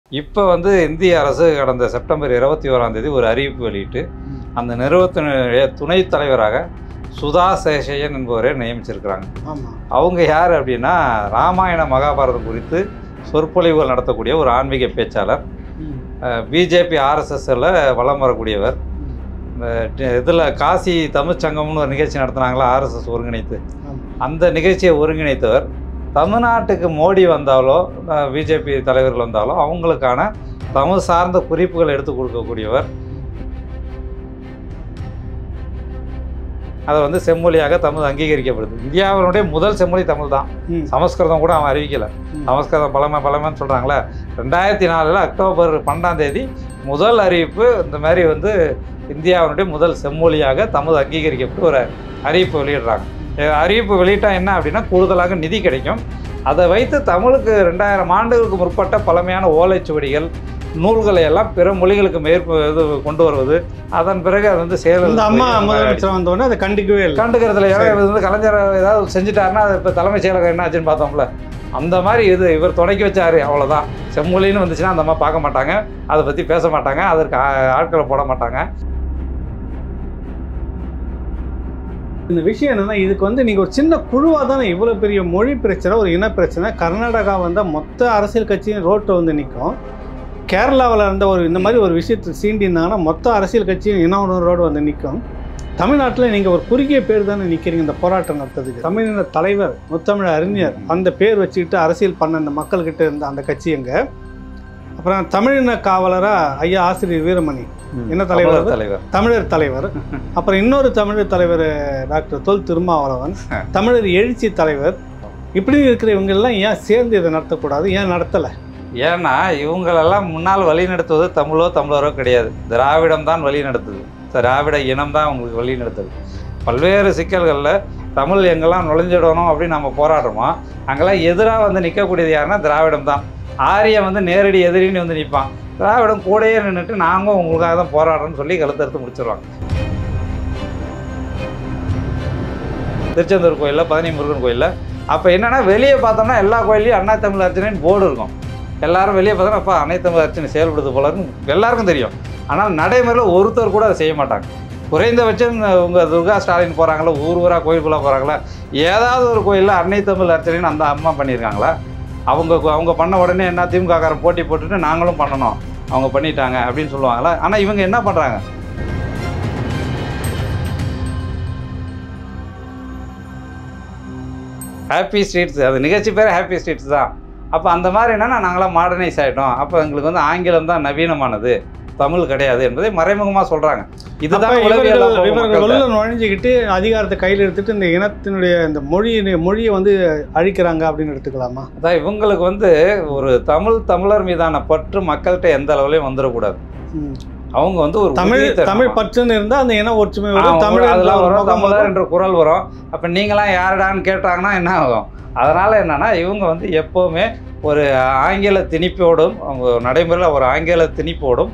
இப்போ வந்து இந்திய அரசு கடந்த செப்டம்பர் இருபத்தி ஓராம் தேதி ஒரு அறிவிப்பு வெளியிட்டு அந்த நிறுவனத்தினுடைய துணைத் தலைவராக சுதா சேஷையன் என்பவரை நியமிச்சிருக்கிறாங்க ஆமாம் அவங்க யார் அப்படின்னா ராமாயண மகாபாரதம் குறித்து சொற்பொழிவுகள் நடத்தக்கூடிய ஒரு ஆன்மீக பேச்சாளர் பிஜேபி ஆர்எஸ்எஸ்ல வலம் வரக்கூடியவர் இதில் காசி தமிழ்ச்சங்கம்னு ஒரு நிகழ்ச்சி நடத்துனாங்களா ஆர்எஸ்எஸ் ஒருங்கிணைத்து ஆமாம் அந்த நிகழ்ச்சியை ஒருங்கிணைத்தவர் தமிழ்நாட்டுக்கு மோடி வந்தாலோ பிஜேபி தலைவர்கள் வந்தாலோ அவங்களுக்கான தமிழ் சார்ந்த குறிப்புகள் எடுத்து கொடுக்கக்கூடியவர் அதை வந்து செம்மொழியாக தமிழ் அங்கீகரிக்கப்படுது இந்தியாவினுடைய முதல் செம்மொழி தமிழ் தான் ம். சமஸ்கிருதம் கூட அவன் அறிவிக்கலை ம். சமஸ்கிருதம் பழமை பழமைன்னு சொல்கிறாங்களே ரெண்டாயிரத்தி நாலில் அக்டோபர் பன்னெண்டாம் தேதி முதல் அறிவிப்பு இந்த மாதிரி வந்து இந்தியாவினுடைய முதல் செம்மொழியாக தமிழ் அங்கீகரிக்கப்பட்டு ஒரு அறிவிப்பு வெளியிடுறாங்க அஹ் அறிவிப்பு வெளியிட்டா என்ன அப்படின்னா கூடுதலாக நிதி கிடைக்கும் அதை வைத்து தமிழுக்கு ரெண்டாயிரம் ஆண்டுகளுக்கு முற்பட்ட பழமையான ஓலைச்சுவடிகள் நூல்களை எல்லாம் பிற மொழிகளுக்கு மேற்ப இது கொண்டு வருவது அதன் பிறகு அது வந்து செயல் இந்த அம்மா முதலமைச்சர் வந்தோடனே அதை கண்டுக்கவே இல்லை கண்டுக்கிறதுல ஏன்னா இவர் வந்து கலைஞர் ஏதாவது செஞ்சுட்டாருன்னா அது இப்போ தலைமைச் செயலகம் என்ன ஆச்சுன்னு பார்த்தோம்ல அந்த மாதிரி இது இவர் தொடக்கி வச்சாரு அவ்வளோதான் செம்மொழின்னு வந்துச்சுன்னா அந்த அம்மா பார்க்க மாட்டாங்க அதை பற்றி பேச மாட்டாங்க அதற்கு ஆ- ஆட்களை போட மாட்டாங்க இந்த விஷயம் என்னன்னா இதுக்கு வந்து நீங்க ஒரு சின்ன குழுவா தானே இவ்வளவு பெரிய மொழி பிரச்சனை ஒரு இன பிரச்சனை கர்நாடகா வந்தா மொத்த அரசியல் கட்சியும் ரோட்டில் வந்து நிற்கும் கேரளாவில் இருந்த ஒரு இந்த மாதிரி ஒரு விஷயத்தை சீண்டினாங்கன்னா மொத்த அரசியல் கட்சியும் இன உணர்வோடு வந்து நிற்கும் தமிழ்நாட்டில் நீங்கள் ஒரு குறுகிய பேர் தானே நிற்கிறீங்க இந்த போராட்டம் நடத்துறதுக்கு தமிழின தலைவர் முத்தமிழ் அறிஞர் அந்த பேர் வச்சுக்கிட்டு அரசியல் பண்ண அந்த மக்கள்கிட்ட இருந்த அந்த கட்சி எங்க அப்புறம் தமிழின காவலரா ஐயா ஆசிரியர் வீரமணி என்ன தலைவர் தமிழர் அவர்? தலைவர் தமிழர் தலைவர் அப்புறம் இன்னொரு தமிழர் தலைவர் டாக்டர் தொல் திருமாவளவன் தமிழர் எழுச்சி தலைவர் இப்படி இருக்கிற இவங்க எல்லாம் ஏன் சேர்ந்து இதை நடத்தக்கூடாது ஏன் நடத்தலை ஏன்னா இவங்களெல்லாம் முன்னால் வழி நடத்துவது தமிழோ தமிழரோ கிடையாது திராவிடம் தான் வழி நடத்துது திராவிட இனம் தான் அவங்களுக்கு வழி நடத்துது பல்வேறு சிக்கல்களில் தமிழ் எங்கெல்லாம் நுழைஞ்சிடணும் அப்படின்னு நம்ம போராடுறோமோ அங்கெல்லாம் எதிராக வந்து நிற்கக்கூடியது யாருன்னா திராவிடம் தான் ஆரியன் வந்து நேரடி எதிரின்னு வந்து நிற்பான் திராவிடம் கூடயே நின்றுட்டு நாங்கள் உங்களுக்காக தான் போராடுறோம்னு சொல்லி கழுத்தறுத்து முடிச்சிருவாங்க திருச்செந்தூர் கோயிலில் பதினி முருகன் கோயிலில் அப்போ என்னன்னா வெளியே பார்த்தோம்னா எல்லா கோயிலையும் அண்ணா தமிழ் அர்ச்சனைன்னு போர்டு இருக்கும் எல்லாரும் வெளியே பார்த்தோன்னா அப்பா அன்னை தமிழ் அர்ச்சனை செயல்படுது போல இருக்குன்னு எல்லாருக்கும் தெரியும் ஆனால் நடைமுறையில் ஒருத்தர் கூட அதை செய்ய மாட்டாங்க குறைந்தபட்சம் உங்கள் துர்கா ஸ்டாலின் போகிறாங்களா ஊர் ஊராக கோயிலுக்குள்ளே போகிறாங்களா ஏதாவது ஒரு கோயிலில் அன்னை தமிழ் அர்ச்சனைன்னு அந்த அம்மா பண்ணியிருக்காங்களா அவங்க அவங்க பண்ண உடனே என்ன திமுககாரன் போட்டி போட்டுட்டு நாங்களும் பண்ணணும் அவங்க பண்ணிட்டாங்க அப்படின்னு சொல்லுவாங்களா ஆனால் இவங்க என்ன பண்ணுறாங்க ஹாப்பி ஸ்ட்ரீட்ஸ் அது நிகழ்ச்சி பேர் ஹாப்பி ஸ்ட்ரீட்ஸ் தான் அப்போ அந்த மாதிரி என்னன்னா நாங்களாம் மாடர்னைஸ் ஆகிட்டோம் அப்போ எங்களுக்கு வந்து ஆங்கிலம் தான் நவீனமானது தமிழ் கிடையாது என்பதை மறைமுகமாக சொல்கிறாங்க இதுதான் அப்ப உளவியல் இவர்கள் அப்போ இவர்கள் மக்கள்கிட்ட. உள்ள நுழைஞ்சிக்கிட்டு அதிகாரத்தை கையில் எடுத்துட்டு இந்த இனத்தினுடைய இந்த மொழியை மொழியை வந்து அழிக்கிறாங்க அப்படின்னு எடுத்துக்கலாமா அதான் இவங்களுக்கு வந்து ஒரு தமிழ் தமிழர் மீதான பற்று மக்கள்கிட்ட எந்த அளவுலையும் வந்துடக்கூடாது ம். அவங்க வந்து ஒரு தமிழ் உறுதித்தன்மை. தமிழ் பற்றுன்னு இருந்தா அந்த இன ஒற்றுமை ஆ, வரும் தமிழ் என்ற அதெல்லாம் ஒரு வரும் முகம் தமிழர் வரும். என்ற குரல் வரும் அப்போ நீங்களாம் யாருடான்னு கேட்டாங்கன்னா என்ன ஆகும் அதனால் என்னன்னா இவங்க வந்து எப்போவுமே ஒரு ஆங்கில திணிப்போடும் அவங்க நடைமுறையில் ஒரு ஆங்கில திணிப்போடும்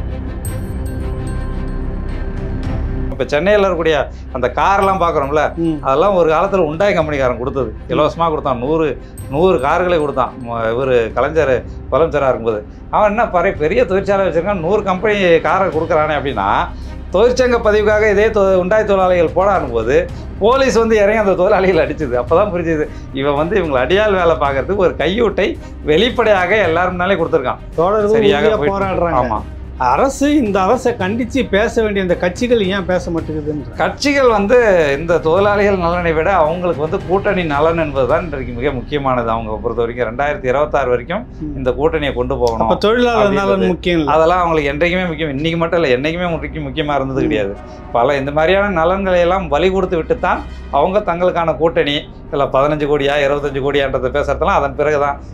இப்போ சென்னையில் இருக்கக்கூடிய அந்த கார்லாம் பார்க்குறோம்ல ம். அதெல்லாம் ஒரு காலத்தில் உண்டாய் கம்பெனிக்காரன் கொடுத்தது இலவசமாக கொடுத்தான் நூறு நூறு கார்களை கொடுத்தான் இவர் கலைஞர் முதலமைச்சராக இருக்கும்போது அவன் என்ன பாரு பெரிய தொழிற்சாலை வச்சுருக்கான் நூறு கம்பெனி காரை கொடுக்குறானே அப்படின்னா தொழிற்சங்க பதிவுக்காக இதே தொ உண்டாய் தொழிலாளிகள் போடாடும் போது போலீஸ் வந்து இறங்கி அந்த தொழிலாளிகள் அடிச்சுது அப்போ தான் புரிஞ்சுது இவன் வந்து இவங்களை அடியால் வேலை பார்க்கறதுக்கு ஒரு கையூட்டை வெளிப்படையாக எல்லாரும் முன்னாலே கொடுத்துருக்கான் தொடர்பு சரியாக உறுதியா போயிட்டு இருக்கு. போராடுறாங்க ஆமா அரசு இந்த அரசை கண்டிச்சு பேச வேண்டிய இந்த கட்சிகள் ஏன் பேச மாட்டேங்குதுன்ற கட்சிகள் வந்து இந்த தொழிலாளிகள் நலனை விட அவங்களுக்கு வந்து கூட்டணி நலன் என்பதுதான் இன்றைக்கு மிக முக்கியமானது அவங்க பொறுத்த வரைக்கும் ரெண்டாயிரத்தி இருபத்தாறு வரைக்கும் ம். இந்த கூட்டணியை கொண்டு அப்ப போகணும் தொழிலாளர் நலன் அப்படின்றது. முக்கியம் இல்லை அதெல்லாம் அவங்களுக்கு என்றைக்குமே முக்கியம் இன்னைக்கு மட்டும் இல்லை என்னைக்குமே முக்கியம் முக்கியமாக இருந்தது கிடையாது பல இந்த மாதிரியான நலன்களை எல்லாம் வழி கொடுத்து விட்டு தான் அவங்க தங்களுக்கான கூட்டணி இல்லை பதினஞ்சு கோடியா இருபத்தஞ்சு கோடியான்றதை பேசுறதெல்லாம் அதன் பிறகு தான்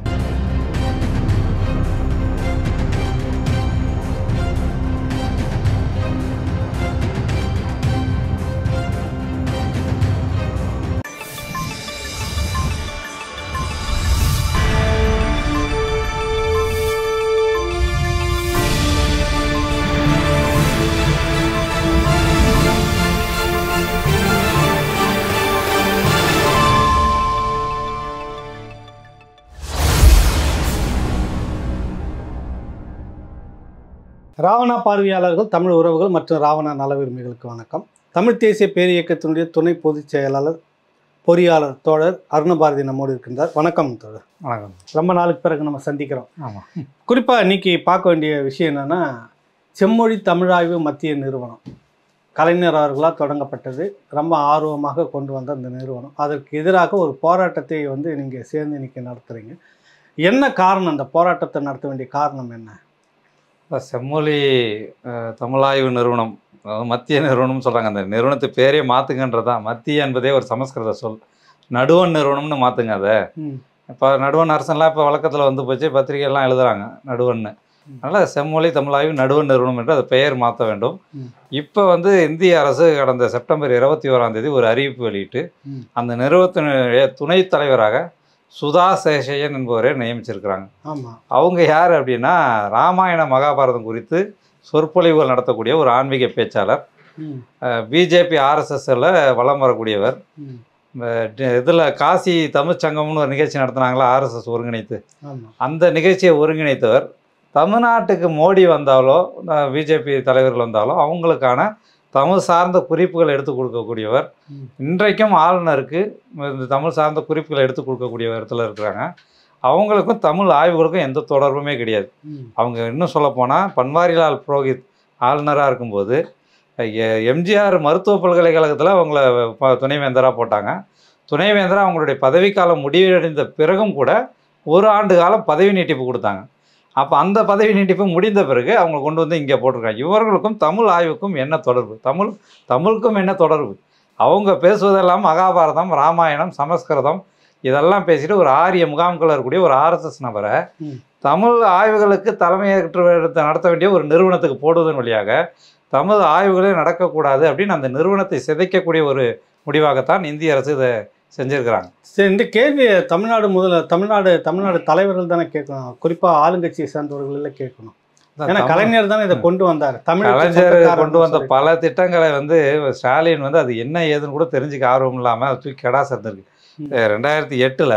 ராவணா பார்வையாளர்கள் தமிழ் உறவுகள் மற்றும் ராவணா நல விரும்பிகளுக்கு வணக்கம் தமிழ் தேசிய பேரியக்கத்தினுடைய துணை பொதுச் செயலாளர் பொறியாளர் தோழர் அருணபாரதி நம்மோடு இருக்கின்றார் வணக்கம் தோழர் வணக்கம் ரொம்ப நாளுக்கு பிறகு நம்ம சந்திக்கிறோம் ஆமாம் குறிப்பாக இன்னைக்கு பார்க்க வேண்டிய விஷயம் என்னென்னா செம்மொழி தமிழாய்வு மத்திய நிறுவனம் கலைஞர் அவர்களால் தொடங்கப்பட்டது ரொம்ப ஆர்வமாக கொண்டு வந்த அந்த நிறுவனம் அதற்கு எதிராக ஒரு போராட்டத்தை வந்து நீங்கள் சேர்ந்து இன்னைக்கு நடத்துகிறீங்க என்ன காரணம் அந்த போராட்டத்தை நடத்த வேண்டிய காரணம் என்ன இப்போ செம்மொழி அஹ், தமிழாய்வு நிறுவனம் அதாவது மத்திய நிறுவனம்னு சொல்கிறாங்க அந்த நிறுவனத்து பேரே மாற்றுங்கன்றது தான் மத்திய என்பதே ஒரு சமஸ்கிருத சொல் நடுவன் நிறுவனம்னு மாற்றுங்க அதை ம் இப்போ நடுவன் அரசன்லாம் இப்போ வழக்கத்தில் வந்து போச்சு பத்திரிகைலாம் எழுதுறாங்க நடுவன்னு அதனால் செம்மொழி தமிழாய்வு நடுவன் நிறுவனம் என்று அதை பெயர் மாற்ற வேண்டும் ம். இப்போ வந்து இந்திய அரசு கடந்த செப்டம்பர் இருபத்தி ஓராம் தேதி ஒரு அறிவிப்பு வெளியிட்டு ம். அந்த நிறுவனத்தினுடைய துணைத் தலைவராக சுதா சேஷையன் என்பவரை நியமிச்சிருக்கிறாங்க ஆமாம் அவங்க யார் அப்படின்னா ராமாயண மகாபாரதம் குறித்து சொற்பொழிவுகள் நடத்தக்கூடிய ஒரு ஆன்மீக பேச்சாளர் ம் பிஜேபி ஆர்எஸ்எஸ்ல வலம் வரக்கூடியவர் ம் இதில் காசி தமிழ்ச் சங்கம்னு ஒரு நிகழ்ச்சி நடத்துனாங்களா ஆர்எஸ்எஸ் ஒருங்கிணைத்து ஆமாம் அந்த நிகழ்ச்சியை ஒருங்கிணைத்தவர் தமிழ்நாட்டுக்கு மோடி வந்தாலோ பிஜேபி தலைவர்கள் வந்தாலோ அவங்களுக்கான தமிழ் சார்ந்த குறிப்புகள் எடுத்து கொடுக்கக்கூடியவர் ம். இன்றைக்கும் ஆளுநருக்கு இந்த தமிழ் சார்ந்த குறிப்புகளை எடுத்து கொடுக்கக்கூடிய இடத்துல இருக்கிறாங்க அவங்களுக்கும் தமிழ் ஆய்வுகளுக்கும் எந்த தொடர்புமே கிடையாது ம் அவங்க இன்னும் சொல்லப்போனால் பன்வாரிலால் புரோஹித் ஆளுநராக இருக்கும்போது எ- எம்ஜிஆர் மருத்துவ பல்கலைக்கழகத்தில் அவங்கள ப- துணைவேந்தராக போட்டாங்க துணைவேந்தராக அவங்களுடைய பதவிக்காலம் முடிவடைந்த பிறகும் கூட ஒரு ஆண்டு காலம் பதவி நீட்டிப்பு கொடுத்தாங்க அப்போ அந்த பதவி நீட்டிப்பு முடிந்த பிறகு அவங்க கொண்டு வந்து இங்கே போட்டிருக்காங்க இவர்களுக்கும் தமிழ் ஆய்வுக்கும் என்ன தொடர்பு தமிழ் தமிழுக்கும் என்ன தொடர்பு அவங்க பேசுவதெல்லாம் மகாபாரதம் ராமாயணம் சமஸ்கிருதம் இதெல்லாம் பேசிட்டு ஒரு ஆரிய முகாம்கள் இருக்கக்கூடிய ஒரு ஆர்எஸ்எஸ் நபரை ம். தமிழ் ஆய்வுகளுக்கு தலைமையேற்று எடுத்து நடத்த வேண்டிய ஒரு நிறுவனத்துக்கு போடுவதன் வழியாக தமிழ் ஆய்வுகளே நடக்கக்கூடாது அப்படின்னு அந்த நிறுவனத்தை சிதைக்கக்கூடிய ஒரு முடிவாகத்தான் இந்திய அரசு இதை செஞ்சிருக்கிறாங்க சரி இந்த கேள்வியை தமிழ்நாடு முதல்ல தமிழ்நாடு தமிழ்நாடு தலைவர்கள் தானே கேட்கணும் குறிப்பாக ஆளுங்கட்சியை சேர்ந்தவர்கள் கேட்கணும் ஏன்னா தமிழ் கலைஞர் தானே இதை கொண்டு வந்தார் தமிழ் கலைஞர் கொண்டு வந்த பல திட்டங்களை வந்து ஸ்டாலின் வந்து அது என்ன ஏதுன்னு கூட தெரிஞ்சுக்க ஆர்வம் இல்லாமல் அதை தூக்கி கெடா சேர்ந்துருக்கு ம். ரெண்டாயிரத்தி எட்டில்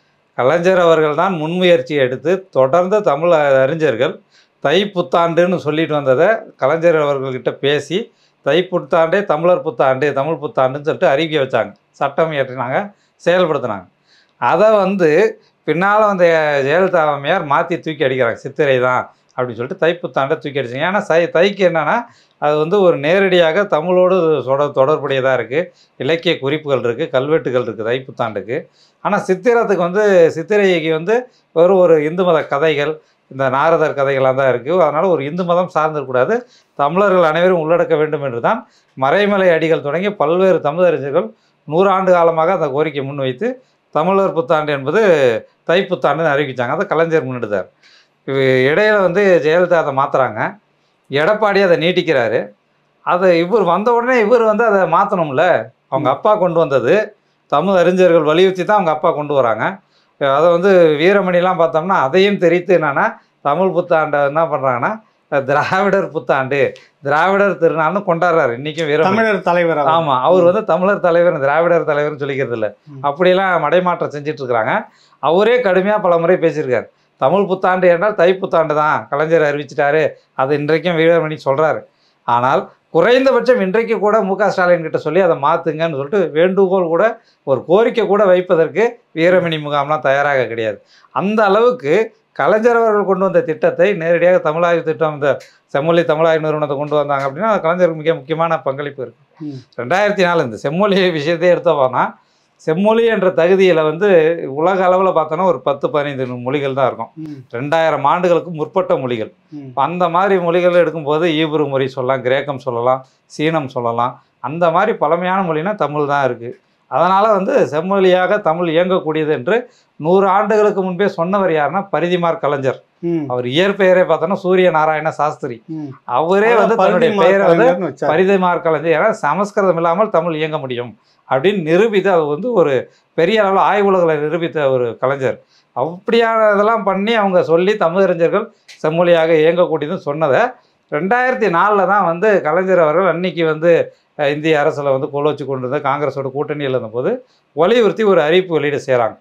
கலைஞர் அவர்கள் தான் முன்முயற்சியை எடுத்து தொடர்ந்து தமிழ் அறிஞர்கள் தை புத்தாண்டுன்னு சொல்லிட்டு வந்ததை கலைஞர் அவர்கள்கிட்ட பேசி தை புத்தாண்டே தமிழர் புத்தாண்டு தமிழ் புத்தாண்டுன்னு சொல்லிட்டு அறிவிக்க வச்சாங்க சட்டம் இயற்றினாங்க செயல்படுத்தினாங்க அதை வந்து பின்னால் வந்த ஜெயலலிதா அம்மையார் மாற்றி தூக்கி அடிக்கிறாங்க சித்திரை தான் அப்படின்னு சொல்லிட்டு தைப்புத்தாண்டை தூக்கி அடிச்சாங்க ஏன்னா சை தைக்கு என்னன்னா அது வந்து ஒரு நேரடியாக தமிழோடு சொட தொடர்புடையதாக இருக்குது இலக்கிய குறிப்புகள் இருக்குது கல்வெட்டுகள் இருக்குது தைப்புத்தாண்டுக்கு ஆனால் சித்திரத்துக்கு வந்து சித்திரைக்கு வந்து வெறும் ஒரு இந்து மத கதைகள் இந்த நாரதர் கதைகளாக தான் இருக்குது அதனால் ஒரு இந்து மதம் சார்ந்திருக்கக்கூடாது தமிழர்கள் அனைவரும் உள்ளடக்க வேண்டும் என்று தான் மறைமலை அடிகள் தொடங்கி பல்வேறு தமிழறிஞர்கள் நூறாண்டு காலமாக அந்த கோரிக்கை முன்வைத்து தமிழர் புத்தாண்டு என்பது தைப்புத்தாண்டுன்னு அறிவிச்சாங்க அதை கலைஞர் முன்னெடுத்தார் இவ இடையில வந்து ஜெயலலிதா அதை மாற்றுறாங்க எடப்பாடி அதை நீட்டிக்கிறாரு அதை இவர் வந்த உடனே இவர் வந்து அதை மாற்றணும்ல அவங்க அப்பா கொண்டு வந்தது தமிழ் அறிஞர்கள் வலியுறுத்தி தான் அவங்க அப்பா கொண்டு வராங்க அதை வந்து வீரமணிலாம் பார்த்தோம்னா அதையும் தெரித்து என்னன்னா தமிழ் புத்தாண்டை என்ன பண்ணுறாங்கன்னா திராவிடர் புத்தாண்டு திராவிடர் திருநாள்னு கொண்டாடுறாரு இன்றைக்கும் வீரமணி தமிழர் தலைவர் அவர். ஆமா அவர் வந்து தமிழர் தலைவர் திராவிடர் தலைவர்னு சொல்லிக்கிறது இல்ல ம். அப்படியெல்லாம் மடைமாற்றம் செஞ்சுட்டு இருக்கிறாங்க அவரே கடுமையா பல முறை பேசியிருக்காரு தமிழ் புத்தாண்டு என்றால் தை புத்தாண்டு தான் கலைஞர் அறிவிச்சிட்டாரு அது இன்றைக்கும் வீரமணி சொல்றாரு ஆனால் குறைந்தபட்சம் இன்றைக்கு கூட மு க ஸ்டாலின் கிட்ட சொல்லி அதை மாத்துங்கன்னு சொல்லிட்டு வேண்டுகோள் கூட ஒரு கோரிக்கை கூட வைப்பதற்கு வீரமணி முகாம்லாம் தயாராக கிடையாது அந்த அளவுக்கு கலைஞர் அவர்கள் கொண்டு வந்த திட்டத்தை நேரடியாக தமிழாய்வு திட்டம் இந்த செம்மொழி தமிழாய்வு நிறுவனத்தை கொண்டு வந்தாங்க அப்படின்னா அது கலைஞருக்கு மிக முக்கியமான பங்களிப்பு இருக்கு ம். ரெண்டாயிரத்தி நாலு இந்த செம்மொழி விஷயத்தையே எடுத்தோம்னா செம்மொழி என்ற தகுதியில் வந்து உலக அளவில் பார்த்தோன்னா ஒரு பத்து பதினைந்து மொழிகள் தான் இருக்கும் ம், ரெண்டாயிரம் ஆண்டுகளுக்கு முற்பட்ட மொழிகள் ம். அந்த மாதிரி மொழிகள் எடுக்கும்போது ஈபுரு மொழி சொல்லலாம் கிரேக்கம் சொல்லலாம் சீனம் சொல்லலாம் அந்த மாதிரி பழமையான மொழினா தமிழ் தான் இருக்குது அதனால் வந்து செம்மொழியாக தமிழ் இயங்கக்கூடியது என்று நூறு ஆண்டுகளுக்கு முன்பே சொன்னவர் யாருன்னா பரிதிமார் கலைஞர் ம், அவர் இயற்பெயரே பார்த்தோன்னா சூரிய நாராயண சாஸ்திரி ம். அவரே வந்து அதான் தன்னுடைய பரிதி பெயரை வந்து மார்க்கலைஞர்னு வச்சாரு. பரிதிமார் கலைஞர் ஏன்னா சமஸ்கிருதம் இல்லாமல் தமிழ் இயங்க முடியும் அப்படின்னு நிரூபித்து அது வந்து ஒரு பெரிய அளவில் ஆய்வுலகளை நிரூபித்த ஒரு கலைஞர் அப்படியான இதெல்லாம் பண்ணி அவங்க சொல்லி தமிழறிஞர்கள் செம்மொழியாக இயங்கக்கூடியதுன்னு சொன்னதை ரெண்டாயிரத்தி நாலில் தான் வந்து கலைஞர் அவர்கள் அன்னைக்கு வந்து அஹ், இந்திய அரசில் வந்து கொள்ள வச்சு கொண்டு இருந்த காங்கிரஸோட கூட்டணியில் இருந்தபோது வலியுறுத்தி ஒரு அறிவிப்பு வெளியிட செய்கிறாங்க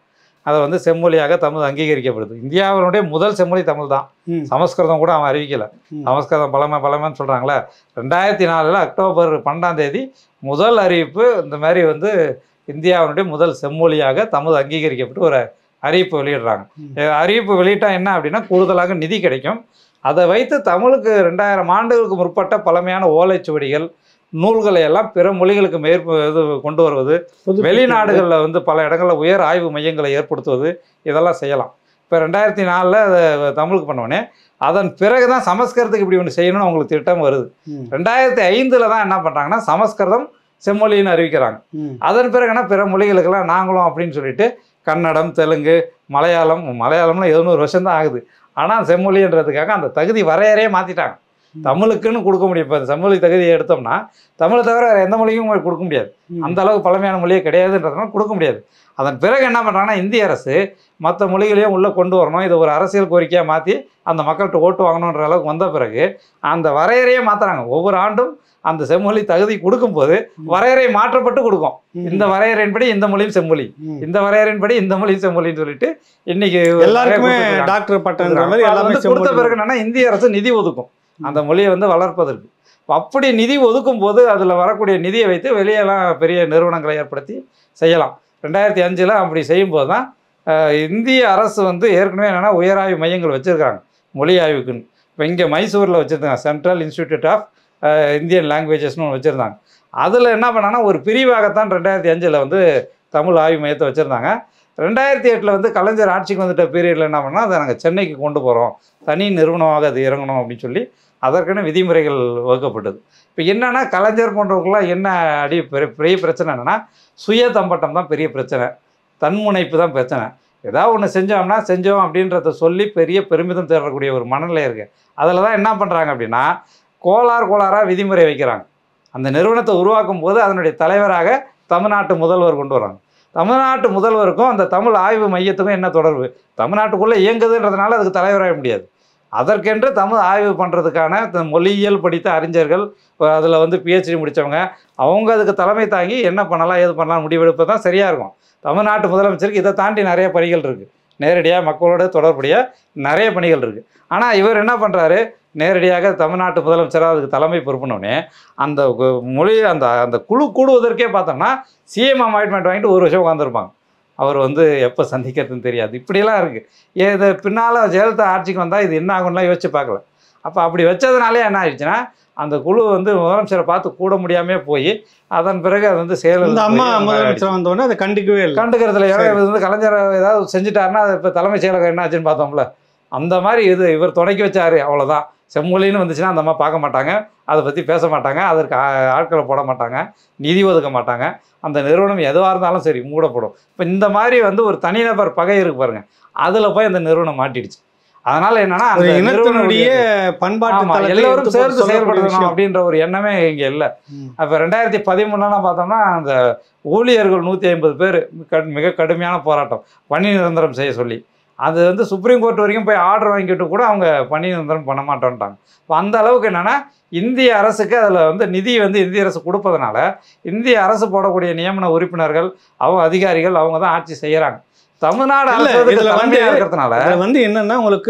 அதை வந்து செம்மொழியாக தமிழ் அங்கீகரிக்கப்படுது இந்தியாவினுடைய முதல் செம்மொழி தமிழ் தான் ம். சமஸ்கிருதம் கூட அவன் அறிவிக்கலை ம். சமஸ்கிருதம் பழமை பழமைன்னு சொல்கிறாங்களே ரெண்டாயிரத்தி நாலில் அக்டோபர் பன்னெண்டாம் தேதி முதல் அறிவிப்பு இந்த மாதிரி வந்து இந்தியாவினுடைய முதல் செம்மொழியாக தமிழ் அங்கீகரிக்கப்பட்டு ஒரு அறிவிப்பு வெளியிடுறாங்க ம். அஹ் அறிவிப்பு வெளியிட்டா என்ன அப்படின்னா கூடுதலாக நிதி கிடைக்கும் அதை வைத்து தமிழுக்கு ரெண்டாயிரம் ஆண்டுகளுக்கு முற்பட்ட பழமையான ஓலைச்சுவடிகள் நூல்களை எல்லாம் பிற மொழிகளுக்கு மேற்ப இது கொண்டு வருவது புது- வெளிநாடுகளில் வந்து பல இடங்களில் உயர் ஆய்வு மையங்களை ஏற்படுத்துவது இதெல்லாம் செய்யலாம் இப்போ ரெண்டாயிரத்தி நாலில் அதை தமிழுக்கு பண்ணோடனே அதன் பிறகு தான் சமஸ்கிருதத்துக்கு இப்படி ஒன்று செய்யணும்னு அவங்களுக்கு திட்டம் வருது ம். ரெண்டாயிரத்தி ஐந்தில் தான் என்ன பண்ணுறாங்கன்னா சமஸ்கிருதம் செம்மொழின்னு அறிவிக்கிறாங்க ம். அதன் பிறகுனா பிற மொழிகளுக்கெல்லாம் நாங்களும் அப்படின்னு சொல்லிட்டு கன்னடம் தெலுங்கு மலையாளம் மலையாளம்லாம் எழுநூறு வருஷம் தான் ஆகுது ஆனால் செம்மொழின்றதுக்காக அந்த தகுதி வரையறையே மாற்றிட்டாங்க தமிழுக்குன்னு கொடுக்க முடியும் இப்போ செம்மொழி தகுதியை எடுத்தோம்னா தமிழை தவிர வேறு எந்த மொழியும் கொடுக்க முடியாது ம். அந்த அளவுக்கு பழமையான மொழியே கிடையாதுன்றதுனால கொடுக்க முடியாது அதன் பிறகு என்ன பண்ணுறாங்கன்னா இந்திய அரசு மற்ற மொழிகளையும் உள்ளே கொண்டு வரணும் இது ஒரு அரசியல் கோரிக்கையாக மாற்றி அந்த மக்கள்கிட்ட ஓட்டு வாங்கணுன்ற அளவுக்கு வந்த பிறகு அந்த வரையறையே மாற்றுறாங்க ஒவ்வொரு ஆண்டும் அந்த செம்மொழி தகுதி கொடுக்கும்போது வரையறை மாற்றப்பட்டு கொடுக்கும் ம். இந்த வரையறையின்படி இந்த மொழியும் செம்மொழி ம். இந்த வரையறையின்படி இந்த மொழியும் செம்மொழின்னு சொல்லிட்டு இன்னைக்கு எல்லாருக்குமே நிறைய கொடுத்திருக்காங்க. டாக்டர் பட்டன்ற கொடுக்குறாங்க. மாதிரி அப்ப அது எல்லாமே வந்து கொடுத்த செம்மொழி. பிறகு என்னன்னா இந்திய அரசு நிதி ஒதுக்கும் அந்த மொழியை வந்து வளர்ப்பதற்கு அப்ப அப்படி நிதி ஒதுக்கும் போது அதில் வரக்கூடிய நிதியை வைத்து வெளியெல்லாம் பெரிய நிறுவனங்களை ஏற்படுத்தி செய்யலாம் ரெண்டாயிரத்தி அஞ்சில் அப்படி செய்யும்போது தான் அஹ், இந்திய அரசு வந்து ஏற்கனவே என்னென்னா உயராய்வு மையங்கள் வச்சுருக்காங்க மொழி ஆய்வுக்குன்னு இப்போ இங்கே மைசூரில் வச்சுருந்தாங்க சென்ட்ரல் இன்ஸ்டிடியூட் ஆஃப் இந்தியன் லாங்குவேஜஸ்னு ஒன்று வச்சுருந்தாங்க அதில் என்ன பண்ணாங்கன்னா ஒரு பிரிவாகத்தான் ரெண்டாயிரத்தி அஞ்சில் வந்து தமிழ் ஆய்வு மையத்தை வச்சுருந்தாங்க ரெண்டாயிரத்தி எட்டில் வந்து கலைஞர் ஆட்சிக்கு வந்துட்ட பீரியடில் என்ன பண்ணால் அதை நாங்கள் சென்னைக்கு கொண்டு போகிறோம் தனி நிறுவனமாக அது இறங்கணும் அப்படின்னு சொல்லி அதற்கான விதிமுறைகள் வகுக்கப்பட்டது இப்போ என்னன்னா கலைஞர் போன்றவங்களாம் என்ன அடி பெரிய பெரிய பிரச்சனை என்னன்னா சுய தம்பட்டம் தான் பெரிய பிரச்சனை தன்முனைப்பு தான் பிரச்சனை ஏதாவது ஒன்று செஞ்சோம்னா செஞ்சோம் அப்படின்றத சொல்லி பெரிய பெருமிதம் தேடக்கூடிய ஒரு மனநிலை இருக்குது அதில் தான் என்ன பண்ணுறாங்க அப்படின்னா கோளார் கோளாறாக விதிமுறை வைக்கிறாங்க அந்த நிறுவனத்தை உருவாக்கும் போது அதனுடைய தலைவராக தமிழ்நாட்டு முதல்வர் கொண்டு வராங்க தமிழ்நாட்டு முதல்வருக்கும் அந்த தமிழ் ஆய்வு மையத்துக்கும் என்ன தொடர்பு தமிழ்நாட்டுக்குள்ளே இயங்குதுன்றதுனால அதுக்கு தலைவராக முடியாது அதற்கென்று தமிழ் ஆய்வு பண்ணுறதுக்கான த- மொழியியல் படித்த அறிஞர்கள் அதில் வந்து பிஹெச்டி முடித்தவங்க அவங்க அதுக்கு தலைமை தாங்கி என்ன பண்ணலாம் ஏது பண்ணலாம் முடிவெடுப்பது தான் சரியாக இருக்கும் தமிழ்நாட்டு முதலமைச்சருக்கு இதை தாண்டி நிறைய பணிகள் இருக்குது நேரடியாக மக்களோட தொடர்புடைய நிறைய பணிகள் இருக்குது ஆனால் இவர் என்ன பண்ணுறாரு நேரடியாக தமிழ்நாட்டு முதலமைச்சராக அதுக்கு தலைமை பொறுப்பினோடனே அந்த கு- மொழி அந்த அந்த குழு கூடுவதற்கே பார்த்தோம்னா சிஎம் அப்பாயின்மெண்ட் வாங்கிட்டு ஒரு வருஷம் உட்காந்துருப்பாங்க அவர் வந்து எப்போ சந்திக்கிறதுன்னு தெரியாது இப்படியெல்லாம் இருக்குது இது பின்னால் ஜெயலலிதா ஆட்சிக்கு வந்தால் இது என்ன ஆகும்லாம் யோசிச்சு பார்க்கல அப்போ அப்படி வச்சதுனாலே என்ன ஆயிடுச்சுன்னா அந்த குழு வந்து முதலமைச்சரை பார்த்து கூட முடியாமே போய் அதன் பிறகு அது வந்து செயல் இந்த அம்மா முதலமைச்சர் வந்த உடனே அதை கண்டுக்கவே இல்லை கண்டுக்கிறதுல ஏன்னா இவர் வந்து கலைஞர் ஏதாவது செஞ்சுட்டாருன்னா அது இப்போ தலைமைச் செயலகம் என்ன ஆச்சுன்னு பார்த்தோம்ல அந்த மாதிரி இது இவர் தொடக்கி வச்சாரு அவ்வளோதான் செம்மொழின்னு வந்துச்சுன்னா அந்த அம்மா பார்க்க மாட்டாங்க அதை பற்றி பேச மாட்டாங்க அதற்கு ஆ- ஆட்களை போட மாட்டாங்க நிதி ஒதுக்க மாட்டாங்க அந்த நிறுவனம் எதுவாக இருந்தாலும் சரி மூடப்படும் இப்போ இந்த மாதிரி வந்து ஒரு தனிநபர் பகை இருக்கு பாருங்க அதில் போய் அந்த நிறுவனம் மாட்டிடுச்சு அதனால என்னன்னா ஒரு அந்த இனத்தினுடைய நிறுவனத்துடைய- பண்பாட்டு ஆமா, தளத்தை எல்லாரும் எடுத்து போட்டு சேர்ந்து சொல்லக்கூடிய செயல்படணும் விஷயம். அப்படின்ற ஒரு எண்ணமே இங்க இல்லை ம். அப்போ ரெண்டாயிரத்தி பதிமூணுலாம் பார்த்தோம்னா அந்த ஊழியர்கள் நூற்றி ஐம்பது பேர் கடு- மிக கடுமையான போராட்டம் பணி நிரந்தரம் செய்ய சொல்லி அது வந்து சுப்ரீம் கோர்ட் வரைக்கும் போய் ஆர்டர் வாங்கிட்டு கூட அவங்க பணி நிரந்தரம் பண்ண மாட்டோன்ட்டாங்க இப்போ அந்த அளவுக்கு என்னன்னா இந்திய அரசுக்கு அதில் வந்து நிதி வந்து இந்திய அரசு கொடுப்பதனால இந்திய அரசு போடக்கூடிய நியமன உறுப்பினர்கள் அவங்க அதிகாரிகள் அவங்க தான் ஆட்சி செய்யறாங்க தமிழ்நாடு இல்ல, அரசு இதுல வந்து- தலைமையாக இருக்கிறதுனால இதுல வந்து என்னன்னா உங்களுக்கு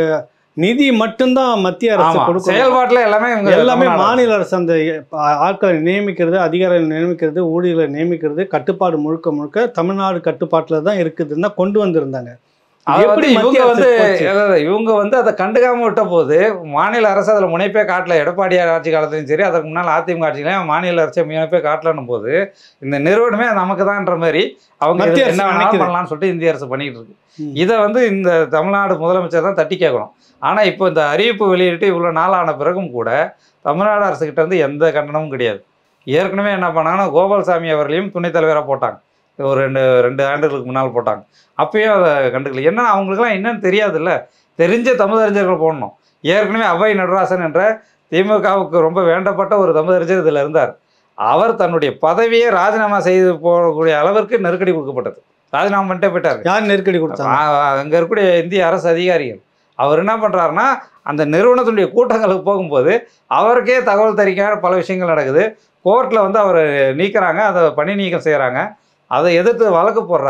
நிதி மட்டும்தான் மத்திய அரசு ஆமா கொடுக்கும் செயல்பாட்டில் எல்லாமே இவங்க எல்லாமே தமிழ்நாடு அரசு. மாநில அரசு அந்த ஆ- ஆட்களை நியமிக்கிறது அதிகாரிகளை நியமிக்கிறது ஊழியர்களை நியமிக்கிறது கட்டுப்பாடு முழுக்க முழுக்க தமிழ்நாடு கட்டுப்பாட்டில் தான் இருக்குதுன்னு தான் கொண்டு வந்திருந்தாங்க அது எப்படி வந்து மத்திய இவங்க அரசு வந்து போச்சு? அதாவது இவங்க வந்து அதை கண்டுக்காம விட்ட போது மாநில அரசு அதில் முனைப்பே காட்டல எடப்பாடியார் ஆட்சி காலத்துலையும் சரி அதற்கு முன்னால் அதிமுக ஆட்சியிலையும் மாநில அரசு முனைப்பே காட்டலன்னும் போது இந்த நிறுவனமே நமக்கு தான்ன்ற மாதிரி அவங்க மத்திய இதுல அரசு என்ன வேணாலும் நினைக்குது. பண்ணலாம்னு சொல்லிட்டு இந்திய அரசு பண்ணிட்டு இருக்கு ம். இதை வந்து இந்த தமிழ்நாடு முதலமைச்சர் தான் தட்டி கேட்கணும் ஆனால் இப்போ இந்த அறிவிப்பு வெளியிட்டு இவ்வளோ நாளான பிறகும் கூட தமிழ்நாடு அரசுகிட்ட இருந்து எந்த கண்டனமும் கிடையாது ஏற்கனவே என்ன பண்ணாங்கன்னா கோபால்சாமி அவர்களையும் துணைத் தலைவராக போட்டாங்க ஒரு ரெண்டு ரெண்டு ஆண்டுகளுக்கு முன்னால் போட்டாங்க அப்பயும் அதை கண்டுக்கல ஏன்னா அவங்களுக்குலாம் என்னன்னு தெரியாதுல்ல தெரிஞ்ச தமிழறிஞர்கள் போடணும் ஏற்கனவே அவை நடராசன் என்ற திமுகவுக்கு ரொம்ப வேண்டப்பட்ட ஒரு தமிழறிஞர் இதில் இருந்தார் அவர் தன்னுடைய பதவியை ராஜினாமா செய்து போகக்கூடிய அளவிற்கு நெருக்கடி கொடுக்கப்பட்டது ராஜினாமா பண்ணிட்டே போயிட்டார் யார் நெருக்கடி கொடுத்தாங்க அங்கே இருக்கக்கூடிய இந்திய அரசு அதிகாரிகள் அவர் என்ன பண்ணுறாருன்னா அந்த நிறுவனத்துடைய கூட்டங்களுக்கு போகும்போது அவருக்கே தகவல் தெரிவிக்காத பல விஷயங்கள் நடக்குது கோர்ட்டில் வந்து அவர் நீக்குறாங்க அதை பணி நீக்கம் செய்கிறாங்க அதை எதிர்த்து வழக்கு போடுறாரு